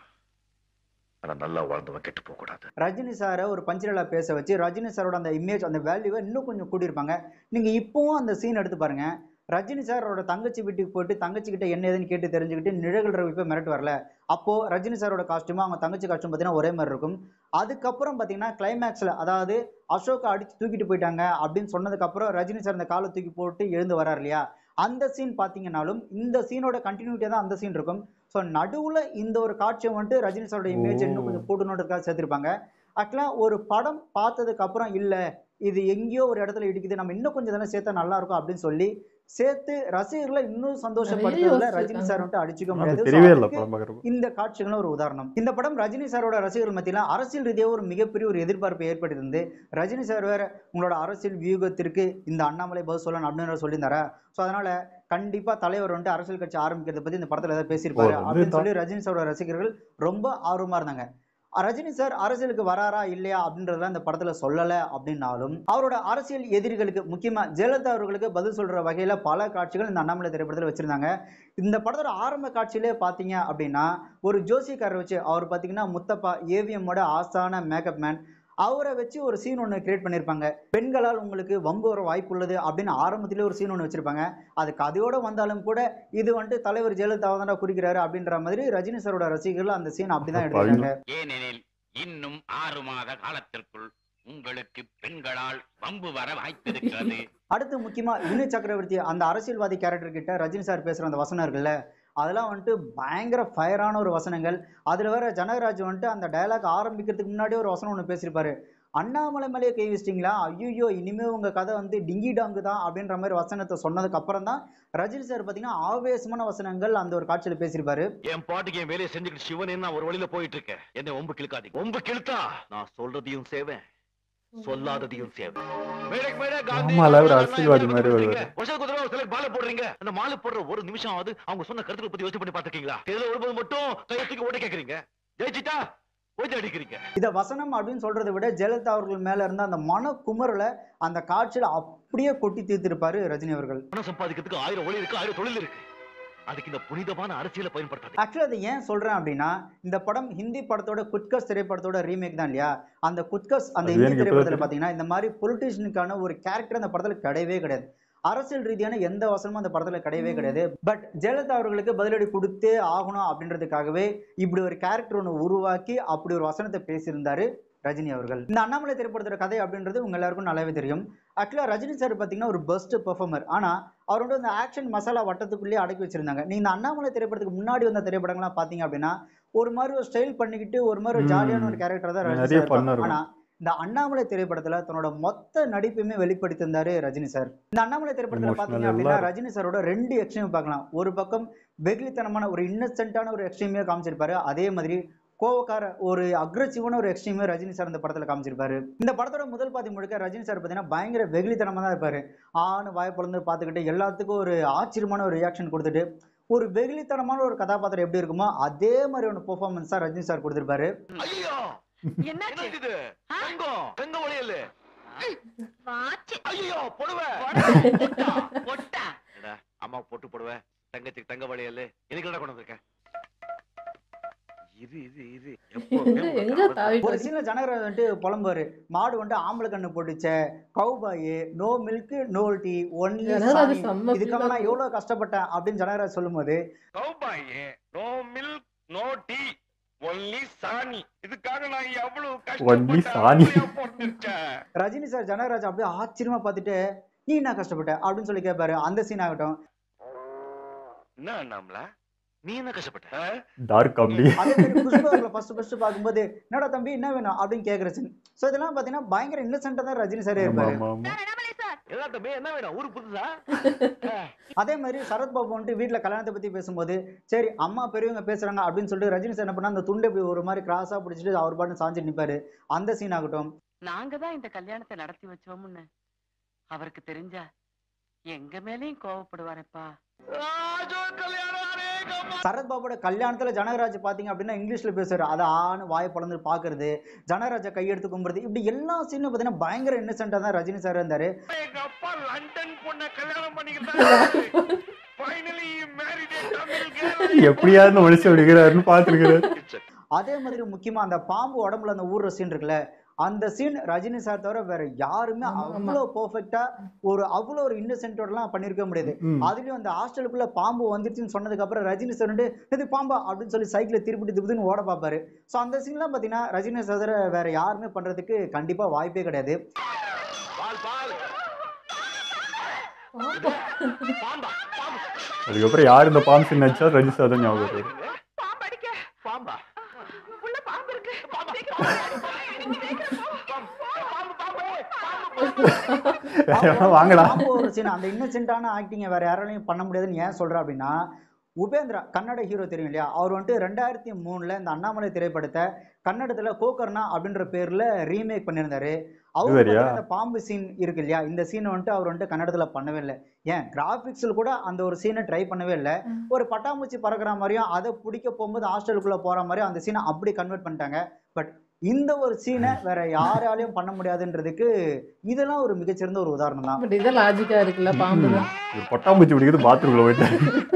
ஆனா நல்லா வாழ்ந்தவன் கெட்டு போக கூடாது ரஜினி சாரை ஒரு பஞ்சிரலா பேச வச்சு ரஜினி சாரோட அந்த இமேஜ் அந்த வேல்யூவை இன்னும் கொஞ்சம் கூட்டியிருப்பாங்க நீங்க இப்பவும் அந்த சீன் எடுத்து பாருங்க ரஜினி சாரோட தங்கச்சி வீட்டுக்கு போயிட்டு தங்கச்சி கிட்ட என்ன ஏதுன்னு கேட்டு தெரிஞ்சுக்கிட்டு நிழல் ரவி போய் மிரட்டு வரல அப்போ ரஜினி சாரோட காஸ்டியூமும் அவங்க தங்கச்சி காஸ்டியூம் பார்த்தீங்கன்னா ஒரே மாதிரி இருக்கும் அதுக்கப்புறம் பார்த்தீங்கன்னா கிளைமேக்ஸ்ல அதாவது அசோக்கை அடிச்சு தூக்கிட்டு போயிட்டாங்க அப்படின்னு சொன்னதுக்கு அப்புறம் ரஜினி சார் அந்த காலை தூக்கி போட்டு எழுந்து வரார் இல்லையா அந்த சீன் பார்த்தீங்கன்னாலும் இந்த சீனோட கண்டினியூட்டியாக தான் அந்த சீன் இருக்கும் ஸோ நடுவில் இந்த ஒரு காட்சியை வந்துட்டு ரஜினி சாரோட இமேஜ் இன்னும் கொஞ்சம் கூட்டணுன்றதுக்காக சேர்த்திருப்பாங்க ஆக்சுவலாக ஒரு படம் பார்த்ததுக்கு அப்புறம் இல்லை இது எங்கேயோ ஒரு இடத்துல இடிக்குது நம்ம இன்னும் கொஞ்சம் தானே சேர்த்தா நல்லா இருக்கும் அப்படின்னு சொல்லி சேர்த்து ரசிகர்களை இன்னும் சந்தோஷப்படுத்துறதுல ரஜினி சார் வந்துட்டு அடிச்சுக்க முடியாது அது So, தெரியவே இல்லை அதுக்கு படம் பார்க்குறப்போ இந்த காட்சிகளும் ஒரு உதாரணம் இந்த படம் ரஜினி சாரோட ரசிகர்கள் மத்தியில அரசியல் ரீதியாக ஒரு மிகப்பெரிய ஒரு எதிர்பார்ப்பு ஏற்பட்டிருந்து ரஜினி சார் வேற உங்களோட அரசியல் வியூகத்திற்கு இந்த அண்ணாமலை பதில் சொல்லணும் அப்படின்னு வேற சொல்லியிருந்தாரா ஸோ அதனால கண்டிப்பா தலைவர் வந்துட்டு அரசியல் கட்சி ஆரம்பிக்கிறத பத்தி இந்த படத்துல ஏதாவது பேசியிருப்பாரு ஓ, அப்படின்னு அதுதான். சொல்லி ரஜினி சாரோட ரசிகர்கள் ரொம்ப ஆர்வமா இருந்தாங்க ரஜினி சார் அரசியலுக்கு வராரா இல்லையா அப்படின்றத இந்த படத்துல சொல்லல அப்படின்னாலும் அவரோட அரசியல் எதிரிகளுக்கு முக்கியமா ஜெயலலிதா அவர்களுக்கு பதில் சொல்ற வகையில பல காட்சிகள் இந்த அண்ணாமலை திரைப்படத்துல வச்சிருந்தாங்க இந்த படத்தோட ஆரம்ப காட்சியிலே பாத்தீங்க அப்படின்னா ஒரு ஜோசியக்காரர் வச்சு அவர் பாத்தீங்கன்னா முத்தப்பா ஏவிஎம்மோட ஆசான மேக்கப் மேன் அவரை வச்சு ஒரு சீன் ஒன்று கிரியேட் பண்ணியிருப்பாங்க பெண்களால் உங்களுக்கு வம்பு வர வாய்ப்பு உள்ளது அப்படின்னு ஆரம்பத்திலே ஒரு சீன் ஒன்று வச்சிருப்பாங்க அது கதையோட வந்தாலும் கூட இது வந்துட்டு தலைவர் ஜெயலலிதாவை தான் குறிக்கிறாரு அப்படின்ற மாதிரி ரஜினி சாரோட ரசிகர்கள் அந்த சீன் அப்படிதான் எடுத்துருக்காங்க ஏனெனில் இன்னும் ஆறு மாத காலத்திற்குள் உங்களுக்கு பெண்களால் வம்பு வர வாய்ப்பிருக்கிறது அடுத்து முக்கியமா வினு சக்கரவர்த்தி அந்த அரசியல்வாதி கேரக்டர் கிட்ட ரஜினி சார் பேசுற அந்த வசனம் இருக்குல்ல அதெல்லாம் வந்துட்டு பயங்கர ஃபயரான ஒரு வசனங்கள் அதுல வேற ஜனகராஜ் வந்துட்டு அந்த டயலாக் ஆரம்பிக்கிறதுக்கு முன்னாடியே ஒரு வசனம் ஒன்று பேசியிருப்பாரு அண்ணாமலை மேலேயே கை வச்சிட்டீங்களா ஐயோ இனிமே உங்க கதை வந்து டிங்கி டாங்கு தான் அப்படின்ற மாதிரி வசனத்தை சொன்னதுக்கு அப்புறம் தான் ரஜினி சார் பாத்தீங்கன்னா ஆவேசமான வசனங்கள் அந்த ஒரு காட்சியில பேசியிருப்பாரு என் பாட்டுக்கு என் வேலையை செஞ்சுக்கிட்டு சிவன் நான் ஒரு வழியில போயிட்டு இருக்கேன் என்ன ஒம்பு கிழக்காதீங்க ஒம்பு கிழத்தா நான் சொல்றதையும் சேவேன் சொல்லாததையும் சேவேன் மேடைக்கு மேடை காந்தி ஆமால, ஒரு அரசியல்வாதி மாதிரி வருவாரு. வருஷத்துக்கு ஒரு தடவை ஒரு சிலர் மாலை போடுறீங்க அந்த மாலை போடுற ஒரு நிமிஷம் ஆகுது அவங்க சொன்ன கருத்துக்களை பத்தி யோசிச்சு பண்ணி பாத்துக்கீங்களா தேர்தல் வரும்போது மட்டும் கையை தூக்கி ஓட கேக்குறீங்க ஜெயிச்சிட்டா கொஞ்சம் அடிக்கிறீங்க இத வசனம் அப்படின்னு சொல்றதை விட ஜெயலலிதா அவர்கள் மேல இருந்த அந்த மன குமரல அந்த காட்சியில அப்படியே கொட்டி தீர்த்திருப்பாரு ரஜினி அவர்கள் பணம் சம்பாதிக்கிறதுக்கு ஆயிரம் ஒளி இருக்கு ஆயிரம் தொழில் இருக்கு அதுக்கு இந்த புனிதமான அரசியலை பயன்படுத்தாது ஆக்சுவலி அதை ஏன் சொல்றேன் அப்படின்னா இந்த படம் ஹிந்தி படத்தோட குட்கஸ் திரைப்படத்தோட ரீமேக் தான் இல்லையா அந்த குட்கஸ் அந்த அது ஹிந்தி எனக்கு திரைப்படத்துல எப்போதான் பாத்தீங்கன்னா இந்த மாதிரி பொலிட்டீஷியனுக்கான ஒரு கேரக்டர் அந்த படத்துல கிடையவே கிடையாது அரசியல் ரீதியான எந்த வசனமும் அந்த படத்துல கிடையவே கிடையாது பட் ஜெயலலிதா அவர்களுக்கு பதிலடி கொடுத்தே ஆகணும் அப்படின்றதுக்காகவே இப்படி ஒரு கேரக்டர் ஒன்று உருவாக்கி அப்படி ஒரு வசனத்தை பேசியிருந்தாரு ரஜினி அவர்கள் இந்த அண்ணாமலை திரைப்படத்தோட கதை அப்படின்றது உங்க எல்லாருக்கும் நல்லாவே தெரியும் ஆக்சுவலா ரஜினி சார் பாத்தீங்கன்னா ஒரு பெஸ்ட் பெர்ஃபார்மர் ஆனா அவர் வந்து அந்த ஆக்ஷன் மசாலா வட்டத்துக்குள்ளேயே அடக்கி வச்சிருந்தாங்க நீங்க இந்த அண்ணாமலை திரைப்படத்துக்கு முன்னாடி வந்த திரைப்படங்கள்லாம் பாத்தீங்க அப்படின்னா ஒரு மாதிரி ஒரு ஸ்டைல் பண்ணிக்கிட்டு ஒரு மாதிரி ஒரு ம். ஜாலியான ஒரு கேரக்டர் தான் ரஜினி நிறைய சார் fun இருப்பாங்க. இருக்கும். ஆனா இந்த அண்ணாமலை திரைப்படத்துல தன்னோட மொத்த நடிப்பையுமே வெளிப்படுத்தியிருந்தாரு ரஜினி சார் இந்த அண்ணாமலை திரைப்படத்துல Emotional பாத்தீங்க அப்படின்னா எல்லாம் ரஜினி சாரோட ரெண்டு எக்ஸ்ட்ரீம் பார்க்கலாம் ஒரு பக்கம் வெகுளித்தனமான ஒரு இன்னசென்ட்டான ஒரு எக்ஸ்ட்ரீமே காமிச்சிருப்பாரு அதே மாதிரி கோவக்கார ஒரு அக்ரஸிவான ஒரு எக்ஸ்ட்ரீமே ரஜினி சார் இந்த படத்துல காமிச்சிருப்பாரு இந்த படத்தோட முதல் பாதி முழுக்க ரஜினி சார் பார்த்தீங்கன்னா பயங்கர வெகுளித்தனமா தான் இருப்பாரு ஆன்னு வாய் பொழந்து பார்த்துக்கிட்டு எல்லாத்துக்கும் ஒரு ஆச்சரியமான ஒரு ரியாக்ஷன் கொடுத்துட்டு ஒரு வெகுளித்தனமான ஒரு கதாபாத்திரம் எப்படி இருக்குமோ அதே மாதிரி ஒரு பெர்ஃபார்மன்ஸ் தான் ரஜினி சார் கொடுத்திருப்பாரு ஐயோ என்ன இது தங்கம் தங்க வளையல் ஐயோ புடவை பொட்டா எடா அம்மா போட்டு புடவை தங்கச்சிக்கு தங்க வளையல் எனக்கு என்ன கொண்டு வந்திருக்கேன் இது இது இது இது எங்க தாவி ஒரு சீன்ல ஜனகராஜ் வந்துட்டு புலம்புவாரு மாடு வந்துட்டு ஆம்பளை கண்ணு போட்டுச்சே cowboy no milk no tea only Janagaraj செம்ம இதுக்காக feel நான் எவ்வளவு கஷ்டப்பட்டேன் அப்படின்னு ஜனகராஜ் சொல்லும்போது கௌபாயே no milk no tea only சாணி இதுக்காக நான் எவ்வளவு ஒன்லி சாணி கஷ்டப்பட்டேன் ரஜினி சார் ஜனகராஜ் அப்படியே ஆச்சரியமா பார்த்துட்டு நீ என்ன கஷ்டப்பட்ட அப்படின்னு சொல்லி கேட்பாரு அந்த சீன் ஆகட்டும் என்ன அண்ணாமல நீ என்ன கஷ்டப்பட்ட டார்க் காமெடி அதே மாதிரி புஷ்பாவில் ஃபர்ஸ்ட் ஃபர்ஸ்ட் பார்க்கும்போது என்னடா தம்பி என்ன வேணும் அப்படின்னு கேட்குற சீன் ஸோ இதெல்லாம் பார்த்தீங்கன்னா பயங்கர இன்னசென்ட்டாக தான் ரஜினி சாரே இருப்பாரு என்ன தம்பி என்ன வேணும் ஊரு புதுசா அதே மாதிரி சரத்பாபு வந்துட்டு வீட்டில் கல்யாணத்தை பற்றி பேசும்போது சரி அம்மா பெரியவங்க பேசுறாங்க அப்படின்னு சொல்லிட்டு ரஜினி சார் என்ன பண்ணா அந்த துண்டை இப்படி ஒரு மாதிரி கிராஸாக பிடிச்சிட்டு அவர் பாட்டு சாஞ்சு நிற்பாரு அந்த சீன் ஆகட்டும் நாங்க தான் இந்த கல்யாணத்தை நடத்தி வச்சோம்னு அவருக்கு தெரிஞ்சா எங்க மேலயும் கோவப்படுவாரப்பா சரத்பாபோட கல்யாணத்துல ஜனகராஜ் பாத்தீங்க அப்படின்னா இங்கிலீஷ்ல பேசுறாரு அதை ஆணு வாயை பழந்து பாக்குறது ஜனகராஜ கையெடுத்து கும்புறது இப்படி எல்லா சீனும் பாத்தீங்கன்னா பயங்கர இன்னசென்ட்டா தான் ரஜினி சார் இருந்தாரு எங்க அப்பா லண்டன் பொண்ண கல்யாணம் பண்ணிக்கிட்டாரு ஃபைனலி மேரிட் தமிழ் கேர்ள் எப்படியாவது மனுஷன் விடுகிறாருன்னு பார்த்துருக்கிறாரு அதே மாதிரி முக்கியமா அந்த பாம்பு உடம்புல அந்த ஊர்ற சீன் இருக்குல்ல அந்த சீன் ரஜினி சார் தவிர வேற யாருமே அவ்வளோ பெர்ஃபெக்டா ஒரு அவ்வளோ ஒரு இன்னசென்ட்டோடலாம் பண்ணிருக்க முடியாது ம். அதுலயும் அந்த ஹாஸ்டலுக்குள்ள பாம்பு வந்துருச்சுன்னு சொன்னதுக்கு அப்புறம் ரஜினி சார் வந்து இது பாம்பா அப்படின்னு சொல்லி சைக்கிளை திருப்பிட்டு திருப்பிட்டு ஓட பார்ப்பாரு ஸோ அந்த சீன்லாம் பார்த்தீங்கன்னா ரஜினி சார் தவிர வேற யாருமே பண்றதுக்கு கண்டிப்பா வாய்ப்பே கிடையாது பால் பால் பாம்பா பாம்பு அதுக்கப்புறம் யார் இந்த பாம்பு சீன் நடிச்சா ரஜி சார் தான் ஞாபகம் வருது பாம்பா உள்ள பாம்பு இருக்கு வாங்கடா பாம்பு ஒரு சீன் அந்த இன்னசென்ட்டான ஆக்டிங்கை வேற யாராலையும் பண்ண முடியாதுன்னு ஏன் சொல்றேன் அப்படின்னா உபேந்திரா கன்னட ஹீரோ தெரியும் இல்லையா அவர் வந்துட்டு ரெண்டாயிரத்தி மூணுல இந்த அண்ணாமலை திரைப்படத்தை கன்னடத்துல கோகர்ணா அப்படின்ற பேர்ல ரீமேக் பண்ணியிருந்தாரு அவர் இது வேறயா? பாத்தீங்கன்னா இந்த பாம்பு சீன் இருக்கு இல்லையா இந்த சீனை வந்துட்டு அவர் வந்துட்டு கன்னடத்துல பண்ணவே இல்லை ஏன் கிராபிக்ஸில் கூட அந்த ஒரு சீனை ட்ரை பண்ணவே இல்லை ஒரு பட்டாம்பூச்சி பறக்கிற மாதிரியும் அதை பிடிக்க போகும்போது ஹாஸ்டலுக்குள்ள போற மாதிரியும் அந்த சீனை அப்படி கன்வெர்ட் பண்ணிட்டாங்க பட் இந்த ஒரு சீனை வேற யாராலையும் பண்ண முடியாதுன்றதுக்கு இதெல்லாம் ஒரு மிகச்சிறந்த ஒரு உதாரணம் தான் பட் இது லாஜிக்கா இருக்குல்ல பாம்பு தான் ஒரு பட்டாம்பூச்சி பிடிக்கிறது பாத்ரூம்ல போயிட்டு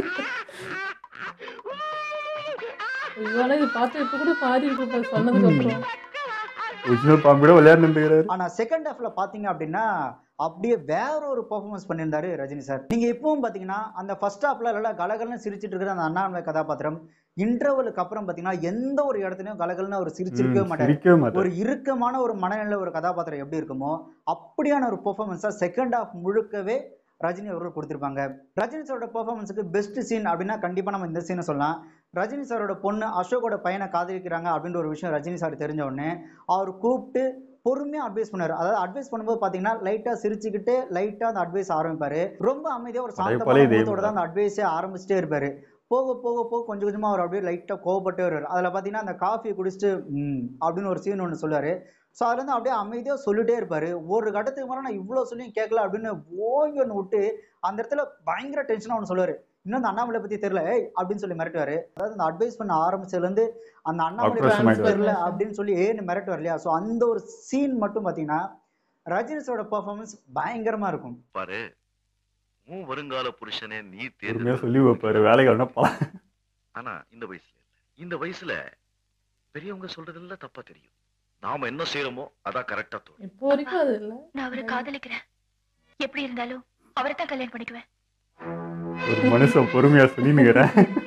இவனா இது பார்த்து இப்ப கூட மாறி இருக்கு சொன்னதுக்கு அப்புறம் ஒரிஜினல் பாம்பு கூட விளையாண்டுருக்கிறாரு ஆனா செகண்ட் ஹாஃப்ல பாத்தீங்க அப்படின்னா அப்படியே வேற ஒரு பெர்ஃபார்மன்ஸ் பண்ணியிருந்தாரு ரஜினி சார் நீங்க இப்பவும் பாத்தீங்கன்னா அந்த ஃபர்ஸ்ட் ஹாஃப்ல நல்லா கலகலன்னு சிரிச்சிட்டு இருக்கிற அந்த அண்ணாமலை கதாபாத்திரம் இன்டர்வலுக்கு அப்புறம் பாத்தீங்கன்னா எந்த ஒரு இடத்துலயும் கலகலன்னு அவர் சிரிச்சிருக்கவே ம், மாட்டாரு சிரிக்கவே மாட்டாரு. ஒரு இறுக்கமான ஒரு மனநிலை ஒரு கதாபாத்திரம் எப்படி இருக்குமோ அப்படியான ஒரு பெர்ஃபார்மன்ஸா செகண்ட் ஹாஃப் முழுக்கவே ரஜினி அவர்கள் கொடுத்திருப்பாங்க ரஜினி சாரோட பெர்ஃபார்மன்ஸுக்கு பெஸ்ட் சீன் அப்படின்னா கண்டிப்பா நம்ம இந்த சீனை சொல்லலாம் ரஜினி சாரோட பொண்ணு அசோகோட பையனை காதலிக்கிறாங்க அப்படின்ற ஒரு விஷயம் ரஜினி சார் தெரிஞ்ச உடனே அவர் கூப்பிட்டு பொறுமையா அட்வைஸ் பண்ணாரு அதாவது அட்வைஸ் பண்ணும்போது பாத்தீங்கன்னா லைட்டா சிரிச்சுக்கிட்டு லைட்டா அந்த அட்வைஸ் ஆரம்பிப்பாரு ரொம்ப அமைதியா ஒரு பழைய சாந்தமான பழைய முகத்தோட தெய்வம் தான் அந்த அட்வைஸே ஆரம்பிச்சிட்டே இருப்பாரு போக போக போக கொஞ்சம் கொஞ்சமா அவர் அப்படியே லைட்டா கோவப்பட்டே வருவார் அதுல பாத்தீங்கன்னா அந்த காஃபியை குடிச்சிட்டு ம் அப்படின்னு ஒரு சீன் ஒன்று சொல்லுவாரு ஸோ அதுல இருந்து அப்படியே அமைதியா சொல்லிட்டே இருப்பாரு ஒரு கட்டத்துக்கு மேலே நான் இவ்வளவு சொல்லியும் கேட்கல அப்படின்னு ஓங்கி ஒன்று விட்டு அந்த இடத்துல பயங்கர டென்ஷனா ஒன்று சொல்லுவாரு இன்னும் அந்த அண்ணாமலை பத்தி தெரியல ஏய் அப்படின்னு சொல்லி மிரட்டுவாரு அதாவது அந்த அட்வைஸ் பண்ண ஆரம்பிச்சதுல இருந்து அந்த அண்ணாமலை பத்தி ஆக்ரோஷமாயிடுவாரு. தெரியல அப்படின்னு சொல்லி ஏன்னு மிரட்டுவார் இல்லையா ஸோ அந்த ஒரு சீன் மட்டும் பாத்தீங்கன்னா ரஜினி சாரோட பெர்ஃபார்மன்ஸ் பயங்கரமா இருக்கும் பாரு உன் வருங்கால புருஷனே நீ பொறுமையா தேர்ந்து சொல்லி வைப்பாரு வேலைகள்னா பல ஆனா இந்த வயசுல இல்ல இந்த வயசுல பெரியவங்க சொல்றதெல்லாம் தப்பா தெரியும் நாம என்ன செய்யறோமோ அதான் கரெக்டா தோணும் இப்போ வரைக்கும் அது இல்ல நான் அவரை காதலிக்கிறேன் எப்படி இருந்தாலும் அவரை தான் கல்யாணம் பண்ணிக்குவேன் ஒரு மனுஷன் பொறுமையா சொல்லினுக்கிறேன்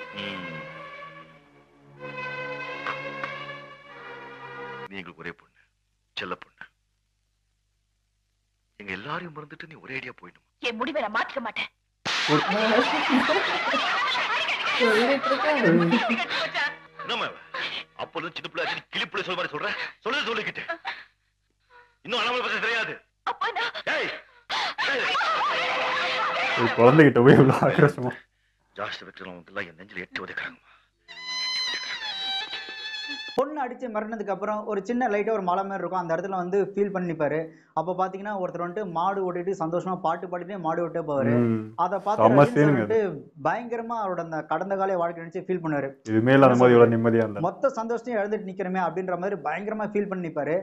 நீ எங்களுக்கு ஒரே பொண்ணு செல்ல பொண்ணு எங்க எல்லாரையும் மறந்துட்டு நீ ஒரே அடியா போயிடும் என் முடிவை நான் மாற்றிக்க மாட்டேன் சொல்லிட்டு இருக்கேன் என்னம்மா இவ? அப்பொழுது சின்ன பிள்ளை ஆச்சு, கிளி பிள்ளை சொல்ற மாதிரி சொல்ற சொல்லு சொல்லிக்கிட்டு இன்னும் அண்ணாமலை பத்தி தெரியாது ஏய், ஏய். ஒரு குழந்தைகிட்ட போய் இவ்வளவு ஆக்ரோஷமா ஜாஸ்தி வைக்கிறவங்க வந்து என் நெஞ்சில் எட்டு உதைக்கிறாங்க பொண்ணு அடிச்சு மிரட்டினதுக்கு அப்புறம் ஒரு சின்ன லைட்டா ஒரு மலை மாதிரி இருக்கும் அந்த இடத்துல வந்து ஃபீல் பண்ணி நிப்பாரு அப்ப பாத்தீங்கன்னா ஒருத்தர் வந்துட்டு மாடு ஓட்டிட்டு சந்தோஷமா பாட்டு பாடிட்டே மாடு ஓட்டே போவாரு ம். அதை பார்த்து செம்ம ரஜினி சார் சீனுங்க வந்துட்டு பயங்கரமா அவரோட அந்த கடந்த கால வாழ்க்கை நினைச்சு ஃபீல் பண்ணுவாரு இதுமே இல்லாத போது இவ்வளவு நிம்மதியா இருந்தா மொத்த சந்தோஷத்தையும் இழந்துட்டு நிக்கிறமே அப்படின்ற மாதிரி பயங்கரமா ஃபீல் பண்ணி நிப்பாரு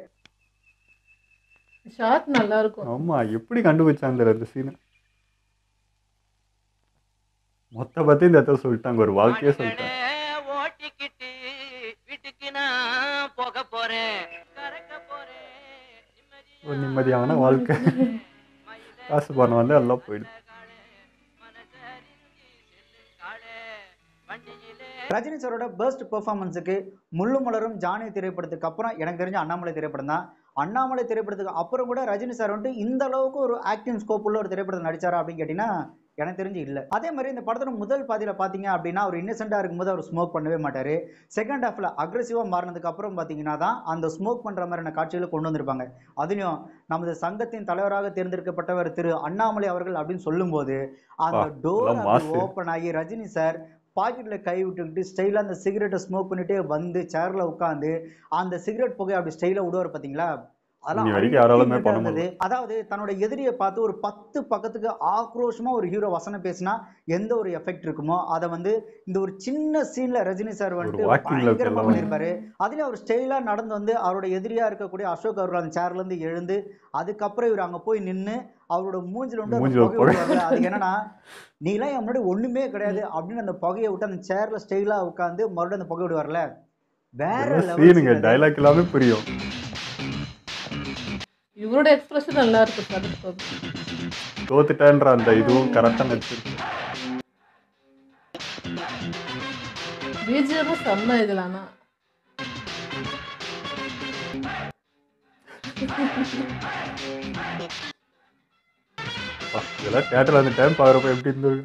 ஷார்ட் நல்லா இருக்கும் ஆமா எப்படி கண்டுபிடிச்சாங்க அந்த சீனை மொத்த பத்தி இந்த இடத்துல சொல்லிட்டாங்க ஒரு வாழ்க்கையே சொல்லிட்டாங்க ஓட்டிக்கிட்டு வீட்டுக்கு நான் போக போறேன் கறக்க போறேன் ஒரு நிம்மதியான வாழ்க்கை காசு பணம் வந்து எல்லாம் போயிடுது ரஜினி சாரோட பெஸ்ட் பெர்ஃபார்மன்ஸுக்கு முள்ளு மலரும் ஜானி திரைப்படத்துக்கு அப்புறம் எனக்கு தெரிஞ்ச அண்ணாமலை திரைப்படம் தான் அண்ணாமலை திரைப்படத்துக்கு அப்புறம் கூட ரஜினி சார் வந்துட்டு இந்த அளவுக்கு ஒரு ஆக்டிங் ஸ்கோப் உள்ள ஒரு திரைப்படத்தில் நடிச்சாரா அப்படின்னு கேட்டிங்கன்னா எனக்கு தெரிஞ்சு இல்லை அதே மாதிரி இந்த படத்தோட முதல் பாதியில் பார்த்தீங்க அப்படின்னா அவர் இன்னசென்ட்டாக இருக்கும்போது அவர் ஸ்மோக் பண்ணவே மாட்டார் செகண்ட் ஹாஃபில் அக்ரெசிவாக மாறினதுக்கு அப்புறம் பார்த்தீங்கன்னா தான் அந்த ஸ்மோக் பண்ணுற மாதிரியான காட்சிகளை கொண்டு வந்திருப்பாங்க அதுலேயும் நமது சங்கத்தின் தலைவராக தேர்ந்தெடுக்கப்பட்டவர் திரு அண்ணாமலை அவர்கள் அப்படின்னு சொல்லும்போது அந்த பா, டோர் இதெல்லாம் மாசு. ஓப்பன் ஆகி ரஜினி சார் பாக்கெட்ல கை விட்டுக்கிட்டு ஸ்டைலாக அந்த சிகரெட்டை ஸ்மோக் பண்ணிட்டே வந்து சேர்ல உட்காந்து அந்த சிகரெட் புகை அப்படி ஸ்டைலாக விடுவார் பாத்தீங்களா இன்னி வரைக்கும் யாராலுமே ultimate ஆ பண்ண இருந்தது. அதாவது தன்னோட எதிரியை பார்த்து ஒரு பத்து பக்கத்துக்கு ஆக்ரோஷமா ஒரு ஹீரோ வசனம் பேசினா எந்த ஒரு எஃபெக்ட் இருக்குமோ அதை வந்து இந்த ஒரு சின்ன சீன்ல ரஜினி சார் வந்துட்டு walking ல பயங்கரமா எல்லாம் பண்ணியிருப்பாரு அதுல அவர் ஸ்டைலா நடந்து வந்து அவரோட எதிரியா இருக்கக்கூடிய அசோக் அவர்கள் அந்த சேர்ல இருந்து எழுந்து அதுக்கப்புறம் இவர் அங்க போய் நின்னு அவரோட மூஞ்சில வந்து அந்த மூஞ்சில புகை புகை. விடுவாங்கல்ல, அது என்னன்னா நீலாம் என் முன்னாடி ஒண்ணுமே கிடையாது அப்படின்னு அந்த புகையை விட்டு அந்த சேர்ல ஸ்டைலா உட்காந்து மறுபடியும் அந்த புகை விடுவார்ல வேற level சீனுங்க scene அது. டைலாக் எல்லாமே புரியும் இவரோட எக்ஸ்பிரஷன் நல்லா இருக்கு படத்துக்கு தோத்துட்டேன்ற அந்த இதுவும் கரெக்டா நடிச்சிருக்கு பிஜிஎம் செம்ம இதுல ஆனா அப்பா, இதெல்லாம் தேட்டர்ல அந்த டைம் பாக்குறப்ப எப்படி இருந்தது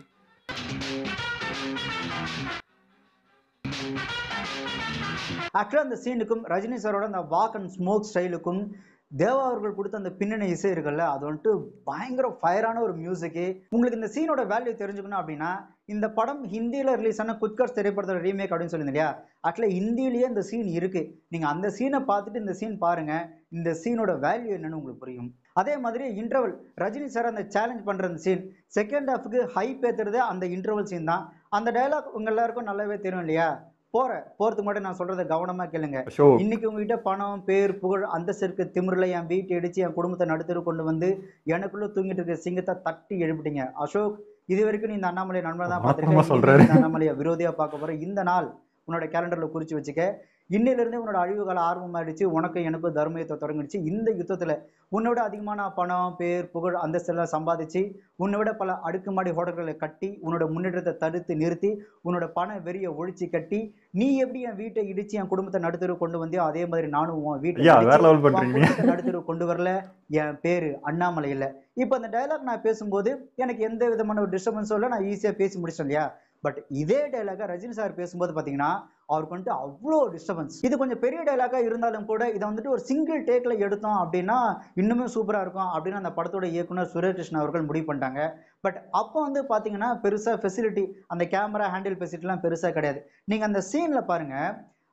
ஆக்சுவலாக அந்த சீனுக்கும் ரஜினி சாரோட அந்த வாக் அண்ட் ஸ்மோக் ஸ்டைலுக்கும் தேவா அவர்கள் கொடுத்த அந்த பின்னணி இசை இருக்குல்ல அது வந்துட்டு பயங்கர ஃபயரான ஒரு மியூசிக்கு உங்களுக்கு இந்த சீனோட வேல்யூ தெரிஞ்சுக்கணும் அப்படின்னா இந்த படம் ஹிந்தியில் ரிலீஸ் ஆன குத்கர்ஸ் திரைப்படத்தோட ரீமேக் அப்படின்னு சொல்லியிருந்தேன் இல்லையா ஆக்சுவலாக ஹிந்திலேயே இந்த சீன் இருக்கு நீங்கள் அந்த சீனை பார்த்துட்டு இந்த சீன் பாருங்க இந்த சீனோட வேல்யூ என்னன்னு உங்களுக்கு புரியும் அதே மாதிரி இன்டர்வல் ரஜினி சார் அந்த சேலஞ்ச் பண்ற அந்த சீன் செகண்ட் ஹாஃப்க்கு ஹைப் ஏத்துறதே அந்த இன்டர்வல் சீன் தான் அந்த டயலாக் உங்க எல்லாருக்கும் நல்லாவே தெரியும் இல்லையா போற போறதுக்கு முன்னாடி நான் சொல்றதை கவனமா கேளுங்க அசோக். இன்னைக்கு உங்ககிட்ட பணம் பேர் புகழ் அந்தஸ்திற்கு திமிரில் என் வீட்டை இடிச்சு என் குடும்பத்தை நடுத்தரு கொண்டு வந்து எனக்குள்ள தூங்கிட்டு இருக்க சிங்கத்தை தட்டி எழுப்பிட்டீங்க அசோக் இது வரைக்கும் நீ இந்த அண்ணாமலை நண்பர் தான் மாத்தமா சொல்றாரு. பார்த்துருக்கேன் இந்த அண்ணாமலையை விரோதியா பார்க்க போற இந்த நாள் உன்னோட கேலண்டர்ல குறிச்சு வச்சுக்க இன்னிலிருந்து உன்னோட அழிவு கால ஆரம்பமாயிடுச்சு உனக்கு எனக்கும் தர்மயுத்தை தொடங்கிடுச்சு இந்த யுத்தத்துல உன்னோட அதிகமான பணம் பேர் புகழ் அந்தஸ்தெல்லாம் சம்பாதிச்சு உன்னை விட பல அடுக்குமாடி ஹோட்டல்களை கட்டி உன்னோட முன்னேற்றத்தை தடுத்து நிறுத்தி உன்னோட பண வெறியை ஒழிச்சு கட்டி நீ எப்படி என் வீட்டை இடிச்சு என் குடும்பத்தை நடுத்தரு கொண்டு வந்தியோ அதே மாதிரி நானும் உன் வீட்டை ஐயா, இடிச்சு வேற level உன் பண்றீங்க. குடும்பத்தை நடுத்தரு கொண்டு வரல என் பேரு அண்ணாமலை இல்ல இப்போ அந்த டயலாக் நான் பேசும்போது எனக்கு எந்த விதமான ஒரு டிஸ்டர்பன்ஸும் இல்லை நான் ஈஸியா பேசி முடிச்சிட்டேன் இல்லையா பட் இதே டைலாக ரஜினி சார் பேசும்போது பாத்தீங்கன்னா அவருக்கு வந்துட்டு அவ்வளோ டிஸ்டர்பன்ஸ் இது கொஞ்சம் பெரிய டைலாகா இருந்தாலும் கூட இதை வந்துட்டு ஒரு சிங்கிள் டேக்ல எடுத்தோம் அப்படின்னா இன்னுமே சூப்பரா இருக்கும் அப்படின்னு அந்த படத்தோட இயக்குனர் சுரேஷ் கிருஷ்ணன் அவர்கள் முடிவு பண்ணிட்டாங்க பட் அப்போ வந்து பாத்தீங்கன்னா பெருசா ஃபெசிலிட்டி அந்த கேமரா ஹேண்டில் ஃபெசிலிட்டிலாம் பெருசா கிடையாது நீங்க அந்த சீன்ல பாருங்க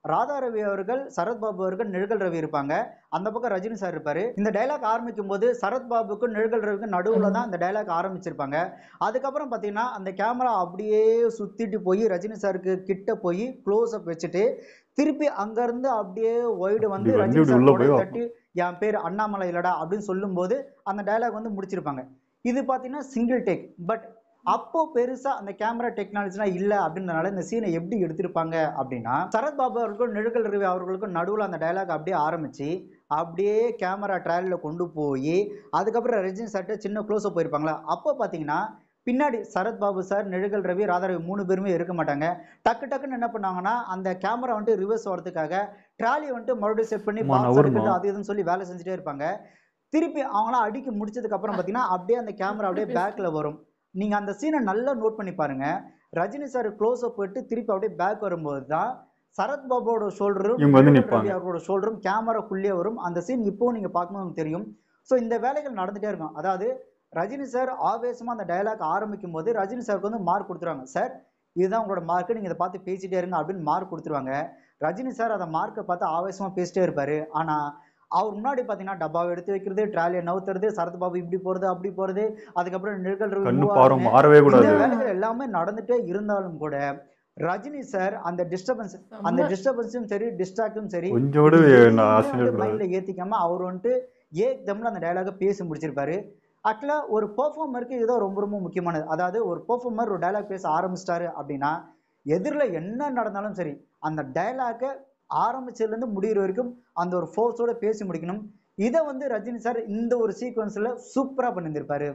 ராதா ரவி அவர்கள் சரத்பாபு அவர்கள் நிழல் ரவி இருப்பாங்க அந்த பக்கம் ரஜினி சார் இருப்பாரு இந்த டைலாக் ஆரம்பிக்கும் போது சரத்பாபுக்கும் நிழல் ரவிக்கும் நடுவுல தான் இந்த டைலாக் ஆரம்பிச்சிருப்பாங்க அதுக்கப்புறம் பார்த்தீங்கன்னா அந்த கேமரா அப்படியே சுத்திட்டு போய் ரஜினி சாருக்கு கிட்ட போய் க்ளோஸ் அப் வச்சுட்டு திருப்பி அங்கிருந்து அப்படியே ஒய்டு வந்து இப்படி வந்து ரஜினி இப்படி சார் உள்ள தொடைய போய் தட்டி என் பேர் அண்ணாமலை இல்லடா அப்படின்னு சொல்லும்போது அந்த டைலாக் வந்து முடிச்சிருப்பாங்க இது பார்த்தீங்கன்னா சிங்கிள் டேக் பட் அப்போ பெருசா அந்த கேமரா டெக்னாலஜிலாம் இல்ல அப்படின்றனால இந்த சீனை எப்படி எடுத்திருப்பாங்க அப்படின்னா சரத்பாபு அவர்களுக்கும் நிழல் ரவி அவர்களுக்கும் நடுவில் அந்த டைலாக் அப்படியே ஆரம்பிச்சு அப்படியே கேமரா ட்ரையலில் கொண்டு போய் அதுக்கப்புறம் ரஜினி சார்ட்ட சின்ன க்ளோஸ்அப் போயிருப்பாங்களா அப்போ பார்த்தீங்கன்னா பின்னாடி சரத்பாபு சார் நிழல் ரவி ராதாரவி மூணு பேருமே இருக்க மாட்டாங்க டக்கு டக்குன்னு என்ன பண்ணாங்கன்னா அந்த கேமரா வந்துட்டு ரிவர்ஸ் வரதுக்காக ட்ராலி வந்துட்டு மறுபடியும் செட் பண்ணி ஆமா, பாக்ஸ் நகருமா. எடுக்கிறது அது இதுன்னு சொல்லி வேலை செஞ்சுட்டே இருப்பாங்க திருப்பி அவங்களாம் அடிக்க முடிச்சதுக்கு அப்புறம் பார்த்தீங்கன்னா அப்படியே அந்த கேமரா அப்படியே பேக்ல வரும் நீங்க அந்த சீனை நல்லா நோட் பண்ணி பாருங்க ரஜினி சார் க்ளோஸ் அப் போயிட்டு திருப்பி அப்படியே பேக் வரும்போது தான் சரத் பாபுவோட ஷோல்டரும் இவங்க வந்து நிப்பாங்க. அவரோட ஷோல்டரும் கேமராக்குள்ளேயே வரும் அந்த சீன் இப்போவும் நீங்க பார்க்கும்போது உங்களுக்கு தெரியும் ஸோ இந்த வேலைகள் நடந்துட்டே இருக்கும் அதாவது ரஜினி சார் ஆவேசமா அந்த டயலாக் ஆரம்பிக்கும் போது ரஜினி சாருக்கு வந்து மார்க் கொடுத்துருவாங்க சார் இதுதான் உங்களோட மார்க் நீங்க இதை பார்த்து பேசிட்டே இருங்க அப்படின்னு மார்க் கொடுத்துருவாங்க ரஜினி சார் அந்த மார்க்கை பார்த்து ஆவேசமா பேசிட்டே இருப்பாரு ஆனா அவர் முன்னாடி பாத்தீங்கன்னா டப்பாவை எடுத்து வைக்கிறது ட்ராலியை நவுத்துறது சரத்பாபு இப்படி போறது அப்படி போறது அதுக்கப்புறம் நிழல் ரவி கண்ணு move பாரம் ஆகுது. மாறவே கூடாது. இந்த வேலைகள் எல்லாமே நடந்துட்டே இருந்தாலும் கூட ரஜினி சார் அந்த டிஸ்டர்பன்ஸ் அந்த செம்ம. டிஸ்டர்பன்ஸும் சரி டிஸ்ட்ராக்டும் சரி கொஞ்சம் கூட நான் ஆசிரியர் கூடாது. மைண்ட்ல ஏத்திக்காம அவர் வந்துட்டு ஏக் தம்ல அந்த டயலாக பேசி முடிச்சிருப்பாரு ஆக்சுவலா ஒரு பெர்ஃபார்மருக்கு இதுதான் ரொம்ப ரொம்ப முக்கியமானது அதாவது ஒரு பெர்ஃபார்மர் ஒரு டயலாக் பேச ஆரம்பிச்சிட்டாரு அப்படின்னா எதிரில் என்ன நடந்தாலும் சரி அந்த டயலாக்கை ஆரம்பிச்சதுலேருந்து முடிகிற வரைக்கும் அந்த ஒரு ஃபோர்ஸோட பேசி முடிக்கணும் இதை வந்து ரஜினி சார் இந்த ஒரு சீக்வன்ஸ்ல சூப்பரா பண்ணியிருந்திருப்பாரு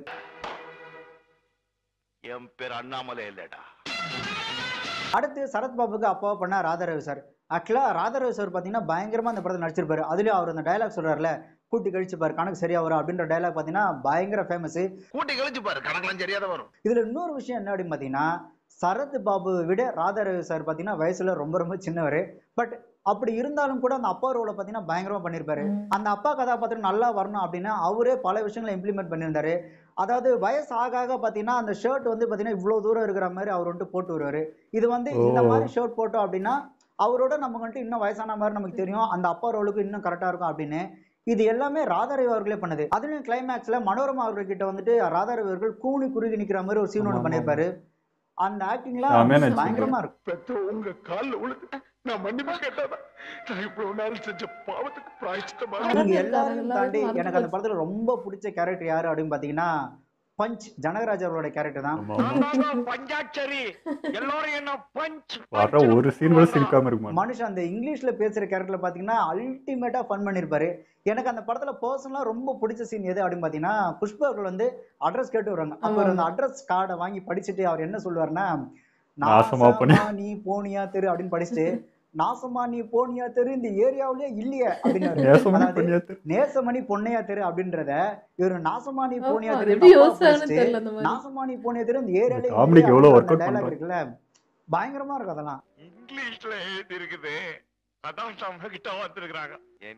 என் பேர் அண்ணாமலை இல்லடா அடுத்து சரத்பாபுக்கு அப்பாவை பண்ண ராதாரவி சார் ஆக்சுவலா ராதாரவி சார் பார்த்தீங்கன்னா பயங்கரமா அந்த படத்தை நடிச்சிருப்பாரு அதுலயும் அவர் அந்த டயலாக் சொல்றாருல கூட்டி கழிச்சு பாரு கணக்கு சரியா வரும் அப்படின்ற டயலாக் பார்த்தீங்கன்னா பயங்கர ஃபேமஸ் கூட்டி கழிச்சு பாரு கணக்கெல்லாம் சரியாத வரும் இதுல இன்னொரு விஷயம் என்ன அப்படின்னு பார்த்தீங்கன்னா சரத் பாபுவை விட ராதாரவி சார் பார்த்தீங்கன்னா வயசுல ரொம்ப ரொம்ப சின்னவர் பட் அப்படி இருந்தாலும் கூட அந்த அப்பா ரோலை பார்த்தீங்கன்னா பயங்கரமா பண்ணியிருப்பாரு அந்த அப்பா கதாபாத்திரம் நல்லா வரணும் அப்படின்னா அவரே பல விஷயங்களை இம்ப்ளிமெண்ட் பண்ணியிருந்தாரு அதாவது வயசு ஆக ஆக பார்த்தீங்கன்னா அந்த ஷர்ட் வந்து பார்த்தீங்கன்னா இவ்வளோ தூரம் இருக்கிற மாதிரி அவர் வந்துட்டு போட்டு வருவாரு இது வந்து இந்த ஓ. மாதிரி ஷர்ட் போட்டோம் அப்படின்னா அவரோட நமக்கு வந்துட்டு இன்னும் வயசான மாதிரி நமக்கு தெரியும் அந்த அப்பா ரோலுக்கு இன்னும் கரெக்டாக இருக்கும் அப்படின்னு இது எல்லாமே ராதாரவி அவர்களே பண்ணது அதுலயும் கிளைமேக்ஸ்ல மனோரமா அவர்கிட்ட வந்துட்டு ராதாரவி அவர்கள் கூனி குறுகி நிக்கிற மாதிரி ஒரு சீன் ஆமா, ஒன்று ஆமா. பண்ணியிருப்பாரு அந்த செமையா ஆக்டிங்லாம் நடிச்சிருப்பாரு. பயங்கரமா இருக்கும் பெத்த உங்க கால்ல விழுது நான் மன்னிப்பு கேட்டாதான் நான் இவ்வளவு நாள் செஞ்ச பாவத்துக்கு பிராய்ச்சித்தமா இவங்க எல்லாரையும் தாண்டி எனக்கு அந்த படத்துல ரொம்ப பிடிச்ச கேரக்டர் யாரு அப்படின்னு பாத்தீங்கன்னா பஞ்ச் ஜனகராஜ் அவரோட கேரக்டர் தான் பஞ்சாட்சரி எல்லாரும் என்ன பஞ்ச் வர ஒரு சீன் கூட சிரிக்காம இருக்க மாட்டேன் மனுஷன் அந்த இங்கிலீஷ்ல பேசுற கேரக்டர்ல பாத்தீங்கன்னா அல்டிமேட்டா ஃபன் பண்ணிருப்பாரு எனக்கு அந்த படத்துல பர்சனலா ரொம்ப பிடிச்ச சீன் எது அப்படின்னு பாத்தீங்கன்னா புஷ்பா அவர்கள் வந்து அட்ரஸ் கேட்டு வருவாங்க அப்ப ஆமா, அந்த அட்ரஸ் கார்டை வாங்கி படிச்சுட்டு அவர் என்ன சொல்லுவாருன்னா நாசமா பண்ணி- நாசமா நீ போனியா தெரு அப்படின்னு படிச்சுட்டு நாசமா நீ போனியா தெரு இந்த ஏரியாவிலேயே இல்லையே அப்படின்னு நேசமணி பொன்னியா தெரு. நேசமணி பொன்னையா தெரு அப்படின்றத இவரு நாசமானி ஆமா, போனியா அது தெரு எப்படி தப்பா யோசிச்சாங்கன்னு படிச்சுட்டு, தெரியல அந்த மாதிரி. நாசமானி போனியா தெரு இந்த ஏரியாலே காமெடிக்கு எவ்வளவு work out டைலாக் பண்றாங்க. இருக்குல்ல பயங்கரமா இருக்கும் அதெல்லாம் இங்கிலீஷ்ல எழுதி இருக்குது அதான் நம்ம கிட்ட வந்திருக்கிறாங்க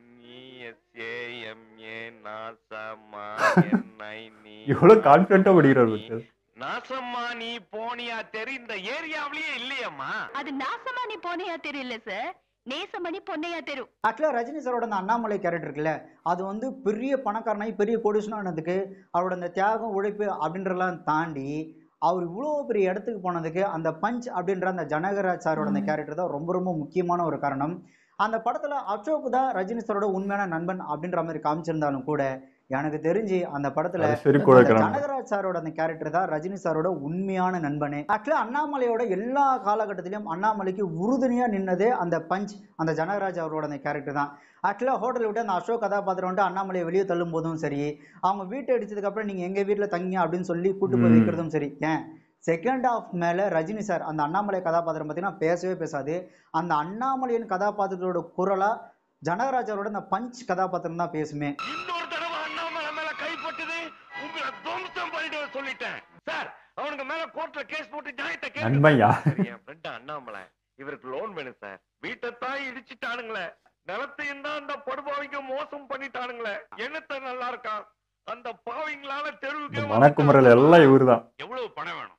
என்இஎஸ்ஏஎம்ஏ நாசமா என்ஐ நீ இவ்வளவு கான்பிடண்டா படிக்கிறாரு நாசமா நீ போனியா தெரி இந்த ஏரியாவிலேயே இல்லையம்மா அது நாசமா நீ போனையா தெரியல சார் நேசமணி பொன்னையா தெரு ஆக்சுவலாக ரஜினி சாரோட அந்த அண்ணாமலை கேரக்டர் இருக்குல்ல அது வந்து பெரிய பணக்காரனாகி பெரிய கோடீஸ்வரனானதுக்கு அவரோட அந்த தியாகம் உழைப்பு அப்படின்றலாம் தாண்டி அவர் இவ்வளோ பெரிய இடத்துக்கு போனதுக்கு அந்த பஞ்ச் அப்படின்ற அந்த ஜனகராஜ் சாரோட அந்த கேரக்டர் தான் ரொம்ப ரொம்ப முக்கியமான ஒரு காரணம் அந்த படத்துல அசோக் தான் ரஜினி சாரோட உண்மையான நண்பன் அப்படின்ற மாதிரி காமிச்சிருந்தாலும் கூட எனக்கு தெரிஞ்சு அந்த படத்துல அது சரி கூட அந்த இருக்கிறாங்க. ஜனகராஜ் சாரோட அந்த கேரக்டர் தான் ரஜினி சாரோட உண்மையான நண்பனே ஆக்சுவலா அண்ணாமலையோட எல்லா காலகட்டத்திலும் அண்ணாமலைக்கு உறுதுணையா நின்னதே அந்த பஞ்ச் அந்த ஜனகராஜ் அவரோட அந்த கேரக்டர் தான் ஆக்சுவலா ஹோட்டல் விட்டு அந்த அசோக் கதாபாத்திரம் வந்துட்டு அண்ணாமலையை வெளியே தள்ளும் போதும் சரி அவங்க வீட்டை அடிச்சதுக்கு அப்புறம் நீங்க எங்க வீட்டுல தங்கி அப்படின்னு சொல்லி கூட்டு போய் ம். வைக்கிறதும் சரி ஏன் செகண்ட் ஹாஃப் மேல ரஜினி சார் அந்த அண்ணாமலை கதாபாத்திரம் பார்த்தீங்கன்னா பேசவே பேசாது அந்த அண்ணாமலையின் கதாபாத்திரத்தோட குரலா ஜனகராஜ் அவரோட அந்த பஞ்ச் கதாபாத்திரம் தான் பேசுமே இன்னொரு தடவை அண்ணாமலை மேல கைப்பட்டது உங்களை துவம்சம் பண்ணிட்டு சொல்லிட்டேன் சார் அவனுக்கு மேல கோர்ட்ல கேஸ் போட்டு நியாயத்தை கேட்டு நண்பையா சரி, என் ஃப்ரெண்ட் அண்ணாமலை இவருக்கு லோன் வேணும் சார் வீட்டை தான் இடிச்சிட்டானுங்களே நிலத்தையும் தான் அந்த படுபாவிங்க மோசம் பண்ணிட்டானுங்களே என்னத்த நல்லா இருக்கான் அந்த பாவிங்களால தெருவுக்கு மணக்குமரல் எல்லாம் இவருதான் எவ்வளவு பணம் வேணும்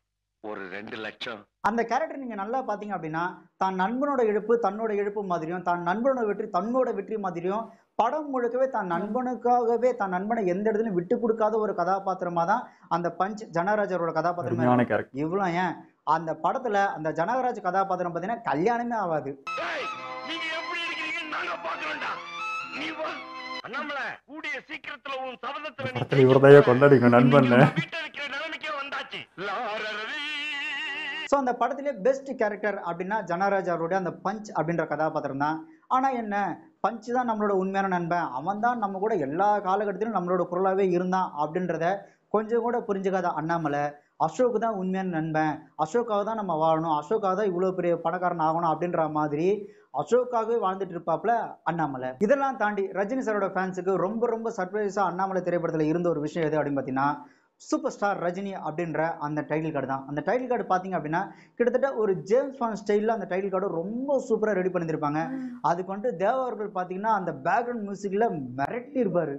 ஒரு ரெண்டு லட்சம் அந்த கேரக்டர் நீங்க நல்லா பாத்தீங்க அப்படின்னா தான் நண்பனோட இழப்பு தன்னோட இழப்பு மாதிரியும் தான் நண்பனோட வெற்றி தன்னோட வெற்றி மாதிரியும் படம் முழுக்கவே தான் நண்பனுக்காகவே தான் நண்பனை எந்த இடத்துலயும் விட்டு கொடுக்காத ஒரு கதாபாத்திரமா தான் அந்த பஞ்ச் ஜனராஜரோட கதாபாத்திரமா அருமையான இருக்கும். character. இவ்வளோ ஏன் அந்த படத்துல அந்த ஜனகராஜ் கதாபாத்திரம் பாத்தீங்கன்னா கல்யாணமே ஆகாது நீங்க எப்படி இருக்கிறீங்கன்னு நாங்க பாக்குறோம்டா நீ வா அண்ணாமலை கூடிய சீக்கிரத்துல உன் சபதத்துல நீ படத்துல இவர்தான் கொண்டாடிக்கணும் நண்பன் வீட்டுல இருக்கிற நிலைமைக்கே வந்தாச்சு லாரரரி. ஸோ அந்த படத்திலே பெஸ்ட் கேரக்டர் அப்படின்னா ஜனராஜ் அவருடைய அந்த பஞ்ச் அப்படின்ற கதாபாத்திரம் தான் ஆனால் என்ன பஞ்ச் தான் நம்மளோட உண்மையான நண்பன் அவன் தான் நம்ம கூட எல்லா காலகட்டத்திலும் நம்மளோட குரலாகவே இருந்தான் அப்படின்றத கொஞ்சம் கூட புரிஞ்சுக்காத அண்ணாமலை அசோக் தான் உண்மையான நண்பன் அசோக்காக தான் நம்ம வாழணும் அசோக்காக தான் இவ்வளோ பெரிய பணக்காரன் ஆகணும் அப்படின்ற மாதிரி அசோக்காகவே வாழ்ந்துட்டு இருப்பாப்ல அண்ணாமலை இதெல்லாம் தாண்டி ரஜினி சாரோட ஃபேன்ஸுக்கு ரொம்ப ரொம்ப சர்ப்ரைஸாக அண்ணாமலை திரைப்படத்தில் இருந்த ஒரு விஷயம் எது அப்படின்னு பார்த்தீங்கன்னா சூப்பர் ஸ்டார் ரஜினி அப்படின்ற அந்த டைட்டில் கார்டு தான் அந்த டைட்டில் கார்டு பார்த்தீங்க அப்படின்னா கிட்டத்தட்ட ஒரு ஜேம்ஸ் பாண்ட் ஸ்டைலில் அந்த டைட்டில் கார்டு ரொம்ப சூப்பராக ரெடி பண்ணியிருப்பாங்க அதுக்கு வந்துட்டு தேவா அவர்கள் பார்த்தீங்கன்னா அந்த பேக்ரவுண்ட் மியூசிக்கில் மிரட்டி இருப்பாரு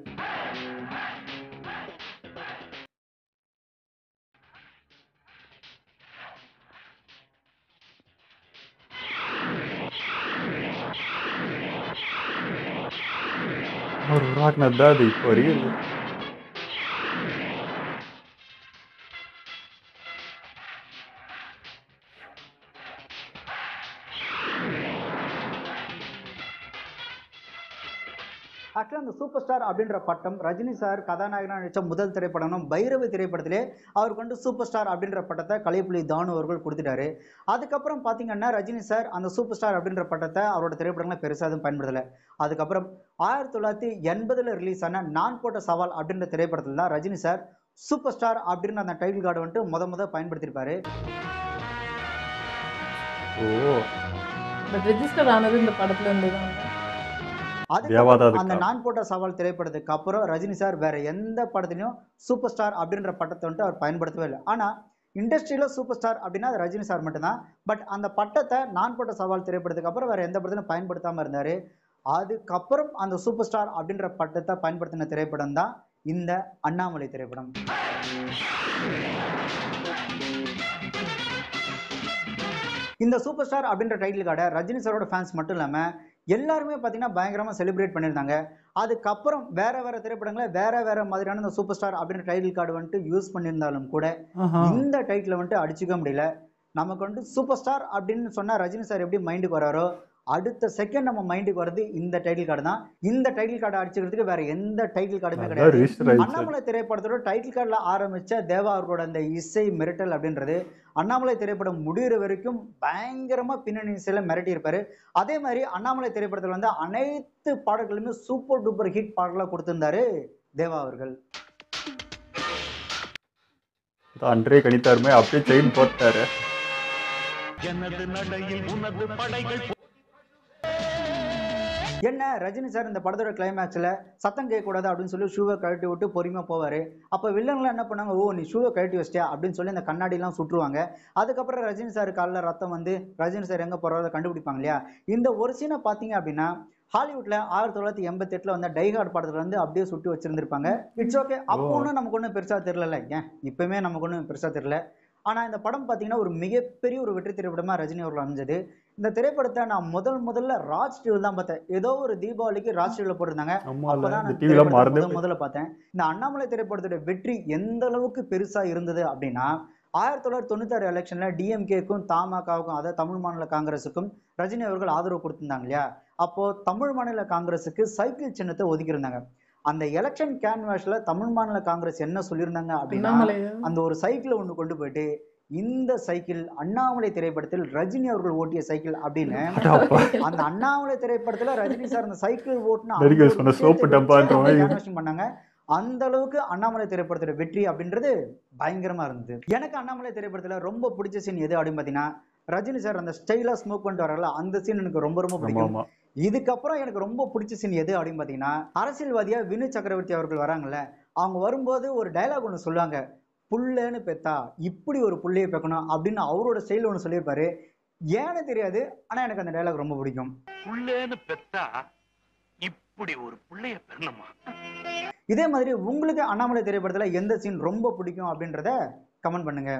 அவர் உருவாக்குனது தான் அது இப்போ வரைக்கும் இருக்கு. ஆக்சுவலாக அந்த சூப்பர் ஸ்டார் அப்படின்ற பட்டம் ரஜினி சார் கதாநாயகனாக நடித்த முதல் திரைப்படம் பைரவி திரைப்படத்திலே அவருக்கு வந்து சூப்பர் ஸ்டார் அப்படின்ற பட்டத்தை கலைப்புலி தானு அவர்கள் கொடுத்துட்டாரு அதுக்கப்புறம் பார்த்தீங்கன்னா ரஜினி சார் அந்த சூப்பர் ஸ்டார் அப்படின்ற பட்டத்தை அவரோட திரைப்படங்களை பெருசாக எதுவும் பயன்படுத்தலை அதுக்கப்புறம் ஆயிரத்தி தொள்ளாயிரத்தி எண்பதில் ரிலீஸ் ஆன நான் போட்ட சவால் அப்படின்ற திரைப்படத்தில் தான் ரஜினி சார் சூப்பர் ஸ்டார் அப்படின்ற அந்த டைட்டில் கார்டு வந்துட்டு முத முத பயன்படுத்தியிருப்பாரு ஓ பட் ரெஜிஸ்டர் ஆனது இந்த படத்துல இருந்து தான் தேவாதா அதுக்கப்புறம் அந்த அதுக்கா? நான் போட்ட சவால் திரைப்படத்துக்கு அப்புறம் ரஜினி சார் வேற எந்த படத்துலையும் சூப்பர் ஸ்டார் அப்படின்ற பட்டத்தை வந்துட்டு அவர் பயன்படுத்தவே இல்லை ஆனா இண்டஸ்ட்ரியில சூப்பர் ஸ்டார் அப்படின்னா அது ரஜினி சார் மட்டும்தான் பட் அந்த பட்டத்தை நான் போட்ட சவால் திரைப்படத்துக்கு அப்புறம் வேற எந்த படத்திலும் பயன்படுத்தாம இருந்தாரு அதுக்கப்புறம் அந்த சூப்பர் ஸ்டார் அப்படின்ற பட்டத்தை பயன்படுத்தின திரைப்படம் தான் இந்த அண்ணாமலை திரைப்படம் இந்த சூப்பர் ஸ்டார் அப்படின்ற டைட்டில் கார்டை ரஜினி சாரோட ஃபேன்ஸ் மட்டும் இல்லாமல் எல்லாருமே பார்த்தீங்கன்னா பயங்கரமாக செலிப்ரேட் பண்ணியிருந்தாங்க அதுக்கப்புறம் வேற வேற திரைப்படங்களை வேற வேற மாதிரியான இந்த சூப்பர் ஸ்டார் அப்படின்ற டைட்டில் கார்டு வந்துட்டு யூஸ் பண்ணியிருந்தாலும் கூட ஆஹா. இந்த டைட்டில் வந்துட்டு அடிச்சுக்க முடியல நமக்கு வந்துட்டு சூப்பர் ஸ்டார் அப்படின்னு சொன்னா ரஜினி சார் எப்படி மைண்டுக்கு வராரோ அடுத்த செகண்ட் நம்ம மைண்டுக்கு வருது இந்த டைட்டில் கார்டு தான் இந்த டைட்டில் கார்டை அடிச்சுக்கிறதுக்கு வேற எந்த டைட்டில் கார்டுமே அதான் register கிடையாது ஆயிடுச்சு. அண்ணாமலை திரைப்படத்தோட டைட்டில் கார்டில் ஆரம்பிச்ச தேவா அவர்களோட அந்த இசை மிரட்டல் அப்படின்றது அண்ணாமலை திரைப்படம் முடிகிற வரைக்கும் பயங்கரமா பின்னணி இசையில மிரட்டி இருப்பாரு அதே மாதிரி அண்ணாமலை திரைப்படத்தில் வந்து அனைத்து பாடல்களுமே சூப்பர் டூப்பர் ஹிட் பாடலாக கொடுத்திருந்தாரு தேவா அவர்கள் அதான் அன்றே கணித்தாருமே அப்படியே செயின் போட்டாரு எனது நடையில் உனது படைகள் என்ன ரஜினி சார் இந்த படத்தோட கிளைமேக்ஸ்ல சத்தம் கேட்கக்கூடாது அப்படின்னு சொல்லி ஷூவை கழட்டி விட்டு பொறுமையா போவாரு அப்ப வில்லன்லாம் என்ன பண்ணாங்க ஓ நீ ஷூவை கழட்டி வச்சிட்டியா அப்படின்னு சொல்லி அந்த கண்ணாடிலாம் சுற்றுவாங்க அதுக்கப்புறம் ரஜினி சார் காலில் ரத்தம் வந்து ரஜினி சார் எங்க போறதை கண்டுபிடிப்பாங்க இல்லையா இந்த ஒரு சீனை பாத்தீங்க அப்படின்னா ஹாலிவுட்ல ஆயிரத்தி தொள்ளாயிரத்தி எண்பத்தி எட்டுல வந்த டைஹார்ட் படத்துல வந்து அப்படியே சுட்டு வச்சிருந்திருப்பாங்க இட்ஸ் ஓகே அப்போ ஒன்றும் நமக்கு ஒன்றும் பெருசா தெரியல ஏன் இப்பவுமே நமக்கு ஒன்றும் பெருசா தெரியல ஆனா இந்த படம் பாத்தீங்கன்னா ஒரு மிகப்பெரிய ஒரு வெற்றி திரைப்படமா ரஜினி அவர்கள் அமைஞ்சது இந்த திரைப்படத்தை நான் முதல் முதல்ல ராஜ் டிவியில் தான் பார்த்தேன் ஏதோ ஒரு தீபாவளிக்கு ராஜ் டிவியில் போட்டிருந்தாங்க ஆமால, அப்பதான் இந்த நான் TV ல திரைப்படத்தை மறந்தே முதல் முதல்ல பார்த்தேன் இந்த அண்ணாமலை திரைப்படத்தோட வெற்றி எந்த அளவுக்கு பெருசா இருந்தது அப்படின்னா ஆயிரத்தி தொள்ளாயிரத்தி தொண்ணூத்தாறு எலெக்ஷன்ல டிஎம்கேக்கும் தமாகவுக்கும் அதாவது தமிழ் மாநில காங்கிரஸுக்கும் ரஜினி அவர்கள் ஆதரவு கொடுத்திருந்தாங்க இல்லையா அப்போ தமிழ் மாநில காங்கிரஸுக்கு சைக்கிள் சின்னத்தை ஒதுக்கியிருந்தாங்க அந்த எலெக்ஷன் கேன்வாஸ்ல தமிழ் மாநில காங்கிரஸ் என்ன சொல்லியிருந்தாங்க அப்படின்னா அண்ணாமலையா? அந்த ஒரு சைக்கிளை ஒண்ணு கொண்டு போயிட்டு இந்த சைக்கிள் அண்ணாமலை திரைப்படத்தில் ரஜினி அவர்கள் ஓட்டிய சைக்கிள் அப்படின்னு அடப்பா. அந்த அண்ணாமலை திரைப்படத்துல ரஜினி சார் அந்த சைக்கிள் ஓட்டுன நடிகர் அந்த ஒரு சொன்ன விஷயத்தை soap டப்பான்ற வச்சு மாதிரி. அவங்க canvassing பண்ணாங்க அந்த அளவுக்கு அண்ணாமலை திரைப்படத்தோட வெற்றி அப்படின்றது பயங்கரமா இருந்தது எனக்கு அண்ணாமலை திரைப்படத்துல ரொம்ப பிடிச்ச சீன் எது அப்படின்னு பாத்தீங்கன்னா ரஜினி சார் அந்த ஸ்டைலா ஸ்மோக் பண்ணிட்டு வரல அந்த சீன் எனக்கு ரொம்ப ரொம்ப ஆமா பிடிக்கும் ஆமா இதுக்கப்புறம் எனக்கு ரொம்ப பிடிச்ச சீன் எது அப்படின்னு பார்த்தீங்கன்னா அரசியல்வாதியா வினு சக்கரவர்த்தி அவர்கள் வராங்கல்ல அவங்க வரும்போது ஒரு டயலாக் ஒன்று சொல்லுவாங்க புள்ளேன்னு பெத்தா இப்படி ஒரு புள்ளையை பெக்கணும் அப்படின்னு அவரோட ஸ்டைல் ஒன்று சொல்லியிருப்பாரு ஏன்னு தெரியாது ஆனா எனக்கு அந்த டயலாக் ரொம்ப பிடிக்கும் புள்ளேன்னு பெத்தா இப்படி ஒரு புள்ளைய பெறணுமா இதே மாதிரி உங்களுக்கு அண்ணாமலை திரைப்படத்துல எந்த சீன் ரொம்ப பிடிக்கும் அப்படின்றத கமெண்ட் பண்ணுங்க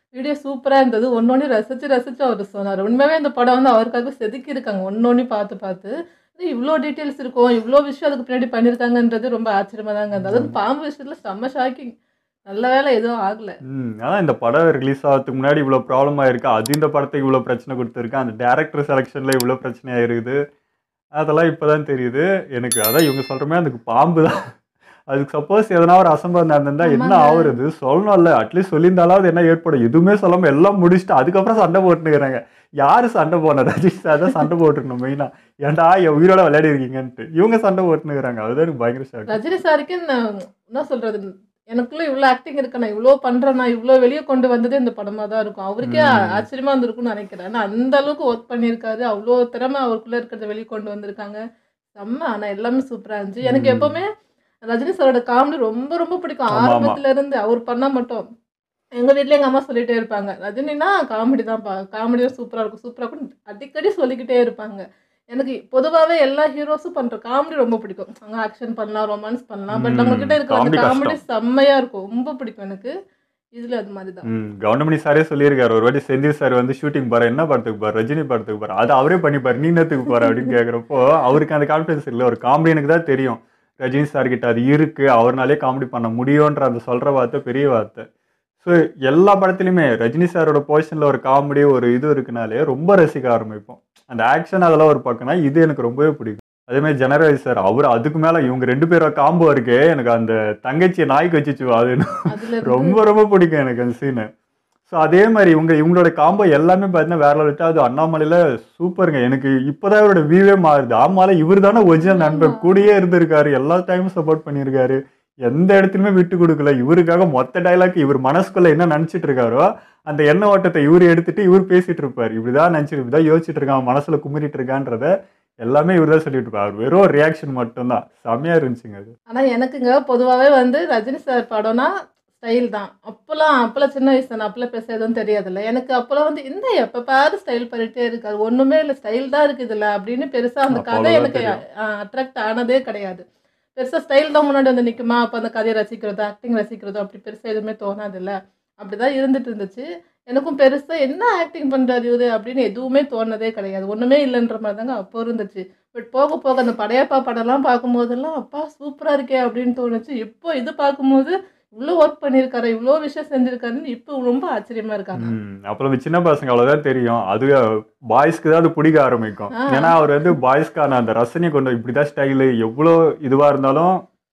வீடியோ சூப்பராக இருந்தது ஒன்னொன்று ரசித்து ரசித்து அவர் சொன்னார் உண்மையாகவே இந்த படம் வந்து அவருக்காக செதுக்கி இருக்காங்க ஒன்னொன்று பார்த்து பார்த்து இது இவ்வளோ டீட்டெயில்ஸ் இருக்கும் இவ்வளோ விஷயம் அதுக்கு பின்னாடி பண்ணியிருக்காங்கன்றது ரொம்ப ஆச்சரியமாக தாங்க இருந்தது அதுவும் பாம்பு விஷயத்தில் செம்ம ஷாக்கிங் நல்ல வேலை எதுவும் ஆகலை ம் அதான் இந்த படம் ரிலீஸ் ஆகிறதுக்கு முன்னாடி இவ்வளோ ப்ராப்ளம் ஆயிருக்கு அது இந்த படத்துக்கு இவ்வளோ பிரச்சனை கொடுத்துருக்கு அந்த டேரக்டர் செலெக்ஷனில் இவ்வளோ பிரச்சனை ஆயிருக்குது அதெல்லாம் இப்போ தான் தெரியுது எனக்கு அதான் இவங்க சொல்கிற மாதிரி அதுக்கு பாம்பு தான் அதுக்கு சப்போஸ் எதனா ஒரு அசம்பவம் நடந்திருந்தா என்ன ஆமாங்க. ஆகுறது சொல்லணும்ல அட்லீஸ்ட் சொல்லியிருந்தாலாவது என்ன ஏற்படும் எதுவுமே சொல்லாமல் எல்லாம் முடிச்சுட்டு அதுக்கப்புறம் சண்டை போட்டுனுக்குறாங்க யார் சண்டை போன ரஜிஷ் சார் தான் சண்டை போட்டுருக்கணும் மெயினாக ஏன்டா என் உயிரோட விளையாடி இருக்கீங்கன்ட்டு இவங்க சண்டை போட்டுனுக்குறாங்க அதுதான் எனக்கு பயங்கர ஷாக் ரஜினி சாருக்கு நான் என்ன சொல்றது எனக்குள்ள இவ்வளோ ஆக்டிங் இருக்கு நான் இவ்வளோ பண்றேன் நான் இவ்வளோ வெளியே கொண்டு வந்ததே இந்த படமா தான் இருக்கும் அவருக்கே ம். ஆச்சரியமா இருந்திருக்கும்னு நினைக்கிறேன் ஆனா அந்த அளவுக்கு ஒர்க் பண்ணியிருக்காரு அவ்வளோ திறமை அவருக்குள்ள இருக்கிறத வெளியே கொண்டு வந்திருக்காங்க செம்ம ஆனா எல்லாமே சூப்பரா இருந்துச்சு எனக்கு ம். எப்பவுமே ரஜினி சாரோட காமெடி ரொம்ப ரொம்ப பிடிக்கும் ஆமா, ஆமா. ஆரம்பத்துல இருந்து அவர் பண்ணா மட்டும் எங்க வீட்ல எங்க அம்மா சொல்லிட்டே இருப்பாங்க ரஜினினா காமெடி தான்ப்பா காமெடி தான் சூப்பரா இருக்கும் சூப்பரா இருக்கும் அடிக்கடி சொல்லிக்கிட்டே இருப்பாங்க எனக்கு பொதுவாகவே எல்லா ஹீரோஸும் பண்ற காமெடி ரொம்ப பிடிக்கும் அவங்க ஆக்ஷன் பண்ணலாம் ரொமான்ஸ் பண்ணலாம் பட் ம், அவங்க கிட்ட இருக்கிற அந்த comedy காமெடி கஷ்டம். செம்மையா இருக்கும் ரொம்ப பிடிக்கும் எனக்கு இதுல அது மாதிரி தான் ம் கவுண்டமணி சாரே சொல்லியிருக்காரு ஒரு வாட்டி செந்தில் சார் வந்து ஷூட்டிங் போற என்ன படத்துக்கு போற ரஜினி படத்துக்கு போற அது அவரே பண்ணிப்பாரு நீ என்னத்துக்கு போற அப்படின்னு கேட்குறப்போ அவருக்கு அந்த கான்ஃபிடன்ஸ் இல்லை ஒரு காமெடி எனக்கு தான் தெரியும் ரஜினி சார் கிட்ட அது இருக்கு அவர்னாலே காமெடி பண்ண முடியும்ன்ற அந்த சொல்ற வார்த்தை பெரிய வார்த்தை ஸோ எல்லா படத்துலையுமே ரஜினி சாரோட போர்ஷனில் ஒரு காமெடி ஒரு இது இருக்குனாலே ரொம்ப ரசிக்க ஆரம்பிப்போம் அந்த ஆக்ஷன் அதெல்லாம் ஒரு பக்கம்னா இது எனக்கு ரொம்பவே பிடிக்கும் அதே மாதிரி ஜெனரல் சார் அவர் அதுக்கு மேலே இவங்க ரெண்டு பேரும் காம்போ இருக்கு எனக்கு அந்த தங்கச்சியை நாய்க்கு வச்சுச்சு அது அதுல இருந்து- ரொம்ப ரொம்ப பிடிக்கும் எனக்கு அந்த சீனு ஸோ அதே மாதிரி இவங்க இவங்களோட காம்போ எல்லாமே பார்த்தீங்கன்னா வேற லெவல் அது அண்ணாமலையில சூப்பருங்க எனக்கு இப்போதான் இவரோட வியூவே மாறுது ஆமால இவர் தானே ஒரிஜினல் நண்பன் கூடயே இருந்திருக்காரு எல்லா டைமும் சப்போர்ட் பண்ணியிருக்காரு எந்த இடத்துலையுமே விட்டு கொடுக்கல இவருக்காக மொத்த டைலாக் இவர் மனசுக்குள்ள என்ன நினைச்சிட்டு இருக்காரோ அந்த எண்ண ஓட்டத்தை இவர் எடுத்துட்டு இவர் பேசிட்டு இருப்பார் இப்படிதான் நினைச்சிட்டு இப்படிதான் யோசிச்சுட்டு இருக்கான் மனசுல குமிரிட்டு இருக்கான்றத எல்லாமே இவர் தான் சொல்லிட்டு இருப்பார் வெறும் ரியாக்ஷன் மட்டும்தான் செம்மையா இருந்துச்சுங்க அது ஆனா எனக்குங்க பொதுவாகவே வந்து ரஜினி சார் படம்னா ஸ்டைல் தான் அப்போல்லாம் அப்போல்லாம் சின்ன வயசு தானே அப்போல்லாம் பேச எதுவும் தெரியாதுல்ல எனக்கு அப்போல்லாம் வந்து இந்த எப்போ பாரு ஸ்டைல் பண்ணிட்டே இருக்காரு ஒன்றுமே இல்லை ஸ்டைல் தான் இருக்குது இதில் அப்படின்னு பெருசாக அந்த கதை அப்போதான் எனக்கு தெரியும். அட்ராக்ட் ஆனதே கிடையாது பெருசாக ஸ்டைல் தான் முன்னாடி வந்து நிற்குமா அப்போ அந்த கதையை ரசிக்கிறதோ ஆக்டிங் ரசிக்கிறதோ அப்படி பெருசாக எதுவுமே தோணாதுல்ல அப்படி தான் இருந்துட்டு இருந்துச்சு எனக்கும் பெருசாக என்ன ஆக்டிங் பண்ணுறாரு இவரு அப்படின்னு எதுவுமே தோணதே கிடையாது ஒன்றுமே இல்லைன்ற மாதிரி தாங்க அப்போ இருந்துச்சு பட் போக போக அந்த படையப்பா படம்லாம் பார்க்கும்போதெல்லாம் அப்பா சூப்பராக இருக்கே அப்படின்னு தோணுச்சு இப்போ இது பார்க்கும்போது இவ்வளோ ஒர்க் பண்ணியிருக்காரு இவ்வளோ விஷயம் செஞ்சிருக்காருன்னு இப்போ ரொம்ப ஆச்சரியமா இருக்காங்க ம், அப்புறம் சின்ன பசங்க அவ்வளவுதான் தெரியும் அது பாய்ஸ்க்கு தான் அது பிடிக்க ஆரம்பிக்கும் ஆ. ஏன்னா அவர் வந்து பாய்ஸ்க்கான அந்த ரசனையை கொண்டு இப்படிதான் ஸ்டைலு எவ்வளோ இதுவா இருந்தாலும்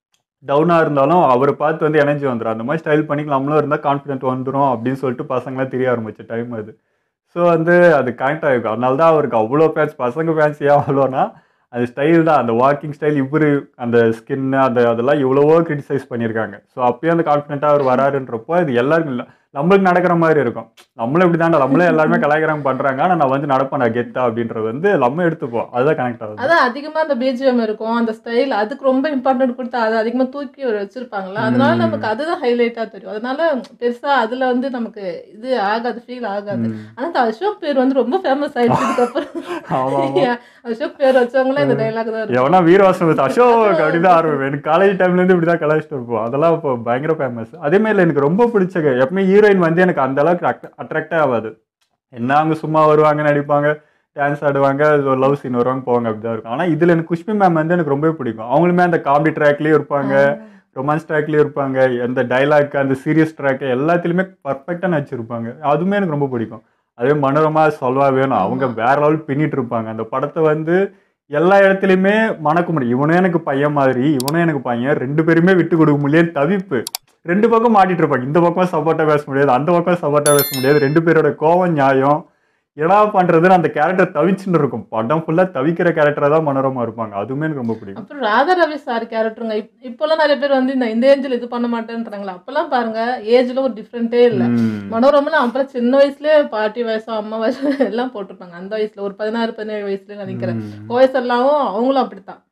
டவுனா இருந்தாலும் அவரை பார்த்து வந்து எனர்ஜி வந்துடும் அந்த மாதிரி ஸ்டைல் பண்ணி நம்மளும் இருந்தால் கான்ஃபிடென்ட் வந்துடும் அப்படின்னு சொல்லிட்டு பசங்களாம் தெரிய ஆரம்பிச்ச டைம் அது ஸோ வந்து அது கனெக்ட் ஆகிருக்கும் அதனால தான் அவருக்கு அவ்வளோ ஃபேன்ஸ் பசங்க ஃபேன்ஸ் ஏன் அவ்வளோனா அது ஸ்டைல் தான் அந்த வாக்கிங் ஸ்டைல் இவரு அந்த ஸ்கின் அந்த அதெல்லாம் எவ்வளவோ கிரிட்டிசைஸ் பண்ணியிருக்காங்க ஸோ அப்பயே அந்த கான்ஃபிடென்ட்டாக அவர் வராருன்றப்போ இது எல்லாருக்கும் இல்லை நம்மளுக்கு நடக்கிற மாதிரி இருக்கும் நம்மளும் இப்படி தாண்டா நம்மளே எல்லாருமே கலாய்க்கிறாங்க பண்ணுறாங்க ஆனால் நான் வந்து நடப்பேன் நான் கெத்தா அப்படின்றது வந்து நம்ம எடுத்துப்போம் அதுதான் கனெக்ட் ஆகுது அதான் அதிகமாக அந்த பிஜிஎம் இருக்கும் அந்த ஸ்டைல் அதுக்கு ரொம்ப இம்பார்ட்டன்ட் கொடுத்து அதை அதிகமாக தூக்கி ஒரு வச்சிருப்பாங்களா அதனால ம். நமக்கு அதுதான் ஹைலைட்டாக தெரியும் அதனால பெருசா அதுல வந்து நமக்கு இது ஆகாது ஃபீல் ஆகாது ம். ஆனா அந்த அசோக் பேர் வந்து ரொம்ப ஃபேமஸ் ஆயிடுச்சு ஆமா, ஆமா. அதுக்கப்புறம் அசோக் பேர் வச்சவங்களே இந்த டைலாக் தான் இருக்கும் எவனா வீரவாசம் அசோக் அப்படிதான் ஆரம்பிப்பேன் எனக்கு காலேஜ் டைம்ல இருந்து இப்படிதான் கலாய்ச்சிட்டு இருப்போம் அதெல்லாம் இப்போ பயங்கர ஃபேமஸ் அதே மாதிரி எனக்கு ரொம்ப பிடிச்ச எப்பவுமே ஹீரோயின் வந்து எனக்கு அந்த அளவுக்கு அட்ராக்டே ஆகாது என்ன அவங்க சும்மா வருவாங்க நடிப்பாங்க டான்ஸ் ஆடுவாங்க ஒரு லவ் சீன் வருவாங்க போவாங்க அப்படிதான் இருக்கும் ஆனா இதுல எனக்கு குஷ்பி மேம் வந்து எனக்கு ரொம்பவே பிடிக்கும் அவங்களுமே அந்த காமெடி ட்ராக்லயும் இருப்பாங்க ரொமான்ஸ் ட்ராக்லயும் இருப்பாங்க அந்த டைலாக் அந்த சீரியஸ் ட்ராக் எல்லாத்துலயுமே பர்ஃபெக்டா நடிச்சிருப்பாங்க அதுவுமே எனக்கு ரொம்ப பிடிக்கும் அதே மனோரமா சொல்வா வேணும் அவங்க வேற லெவல் பின்னிட்டு இருப்பாங்க அந்த படத்தை வந்து எல்லா இடத்துலையுமே மணக்க முடியும் இவனும் எனக்கு பையன் மாதிரி இவனும் எனக்கு பையன் ரெண்டு பேருமே விட்டு கொடுக்க முடியாது தவிப்பு ரெண்டு பக்கம் மாட்டிட்டு இருப்பாங்க இந்த பக்கம் சப்போர்ட்டா பேச முடியாது அந்த பக்கம் சப்போர்ட்டா பேச முடியாது ரெண்டு பேரோட கோவம் நியாயம் என்னடா பண்றதுன்னு அந்த கேரக்டர் தவிச்சுன்னு இருக்கும் படம் ஃபுல்லா தவிக்கிற கேரக்டரா தான் மனோரமா இருப்பாங்க அதுவுமே எனக்கு ரொம்ப பிடிக்கும் அப்புறம் ராதா ரவி சார் கேரக்டருங்க இப் இப்போல்லாம் நிறைய பேர் வந்து இந்த இந்த ஏஜ்ல இது பண்ண மாட்டேன்றாங்களா அப்பெல்லாம் பாருங்க ஏஜ்ல ஒரு டிஃப்ரெண்ட்டே இல்லை ம். மனோரமெல்லாம் அப்பெல்லாம் சின்ன வயசுலயே பாட்டி வயசோ அம்மா வயசோ எல்லாம் போட்டிருப்பாங்க அந்த வயசுல ஒரு பதினாறு பதினேழு வயசுல நினைக்கிறேன் ம். கோயஸ் எல்லாமும் அவங்களும் அப்படித்தான்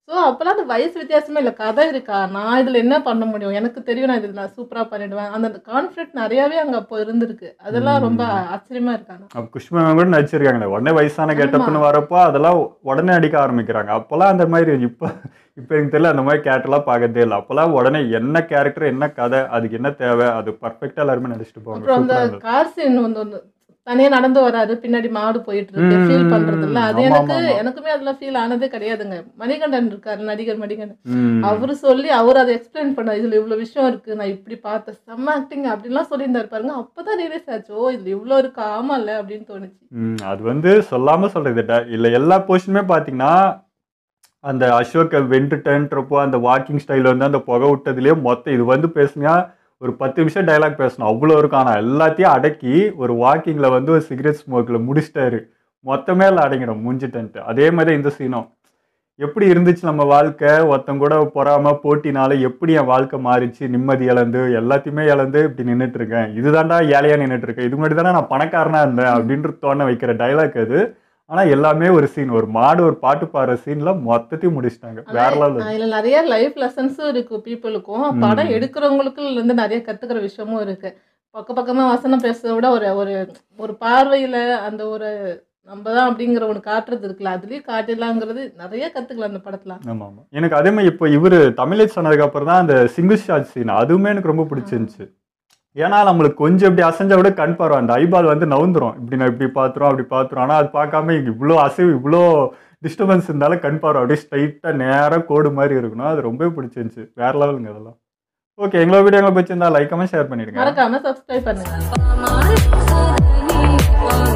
ஸோ அப்போல்லாம் அந்த வயசு வித்தியாசமே இல்லை கதை இருக்கா நான் இதில் என்ன பண்ண முடியும் எனக்கு தெரியும் நான் இதில் நான் சூப்பராக பண்ணிடுவேன் அந்த கான்ஃபிடென்ட் நிறையாவே அங்கே அப்போ இருந்திருக்கு அதெல்லாம் ரொம்ப ஆச்சரியமா இருக்காங்க அப்ப குஷ்மா கூட நடிச்சிருக்காங்களே உடனே வயசான கெட்டப்னு வரப்போ அதெல்லாம் உடனே அடிக்க ஆரம்பிக்கிறாங்க அப்போல்லாம் அந்த மாதிரி இப்போ இப்போ எனக்கு தெரியல அந்த மாதிரி கேரக்டர்லாம் பார்க்கறதே இல்லை அப்போல்லாம் உடனே என்ன கேரக்டர் என்ன கதை அதுக்கு என்ன தேவை அது பர்ஃபெக்டாக எல்லாருமே நடிச்சிட்டு போவாங்க அப்புறம் அந்த சூப்பரா இருந்தது. கார் சீன் வந்து ஒன்று தனியா நடந்து வராரு பின்னாடி மாடு போயிட்டு இருக்கு ம், ஃபீல் ம், பண்றது இல்ல அது ஆமா, எனக்கு ஆமா, ஆமா. எனக்குமே அதெல்லாம் ஃபீல் ஆனதே கிடையாதுங்க மணிகண்டன் இருக்காரு நடிகர் மணிகண்டன் ம். அவரு சொல்லி அவர் அதை எக்ஸ்பிளைன் பண்ணார் இதுல இவ்வளவு விஷயம் இருக்கு நான் இப்படி பார்த்தேன் செம்ம ஆக்டிங் அப்படின்லாம் சொல்லியிருந்தாரு பாருங்க அப்பதான் ரியலைஸ் ஆச்சு ஓ இதுல இவ்வளவு இருக்கு ஆமா இல்ல அப்படின்னு தோணுச்சு ம், அது வந்து சொல்லாம சொல்றது ட- இல்ல எல்லா போர்ஷனுமே பாத்தீங்கன்னா அந்த அசோக் வென்றுட்டன்றப்போ அந்த வாக்கிங் ஸ்டைல் வந்து அந்த புகை விட்டதுலயே மொத்தம் இது வந்து பேசுனா ஒரு பத்து நிமிஷம் டைலாக் பேசணும் அவ்வளோ இருக்கும் ஆனால் எல்லாத்தையும் அடக்கி ஒரு வாக்கிங்கில் வந்து ஒரு சிகரெட் ஸ்மோக்கில் முடிச்சிட்டாரு மொத்தமே இல்லை அடங்கிடும் முடிஞ்சிட்டன்ட்டு அதே மாதிரி இந்த சீனும் எப்படி இருந்துச்சு நம்ம வாழ்க்கை ஒருத்தன் கூட பொறாம போட்டினால எப்படி என் வாழ்க்கை மாறிச்சு நிம்மதி இழந்து எல்லாத்தையுமே இழந்து இப்படி நின்றுட்டு இருக்கேன் இதுதான்டா ஏழையா நின்றுட்டு இருக்கேன் இது மாதிரி தானே நான் பணக்காரனா இருந்தேன் அப்படின்ற தோண வைக்கிற டைலாக் அது ஆனா எல்லாமே ஒரு சீன் ஒரு மாடு ஒரு பாட்டு பாடுற சீன்ல மொத்தத்தையும் முடிச்சிட்டாங்க வேற லெவல் ஆனா, இதுல நிறைய லைஃப் லெசன்ஸும் இருக்கு பீப்புளுக்கும் படம் எடுக்கிறவங்களுக்கும் இதுல இருந்து நிறைய கத்துக்கிற விஷயமும் இருக்கு பக்க பக்கமா வசனம் பேசுறத விட ஒரு ஒரு ஒரு பார்வையில அந்த ஒரு நம்ம தான் அப்படிங்கிற ஒன்று காட்டுறது இருக்குல்ல அதுலயும் காட்டிடலாங்கிறது நிறைய கத்துக்கலாம் அந்த படத்துல ஆமா ஆமா எனக்கு அதே மாதிரி இப்போ இவரு தமிழை சொன்னதுக்கு அப்புறம் தான் அந்த சிங்கிள் ஷாட் சீன் அதுவுமே எனக்கு ரொம்ப பிடிச்சிருந்துச்சு ஏன்னா நம்மளுக்கு கொஞ்சம் இப்படி அசைஞ்சா விட கண் பார்வை அந்த ஐபால் வந்து நவுந்துரும் இப்படி நான் இப்படி பார்த்துரும் அப்படி பார்த்துரும் ஆனால் அது பார்க்காம இங்க இவ்வளோ அசைவு இவ்வளோ டிஸ்டர்பன்ஸ் இருந்தாலும் கண் பார்வை அப்படியே ஸ்ட்ரைட்டாக நேராக கோடு மாதிரி இருக்கணும் அது ரொம்பவே பிடிச்சிருந்துச்சு வேற லெவலுங்க அதெல்லாம் ஓகே எங்களோட வீடியோ எங்களை பிடிச்சிருந்தா லைக் கமெண்ட் ஷேர் பண்ணிடுங்க மறக்காம சப்ஸ்கிரைப் பண்ணுங்க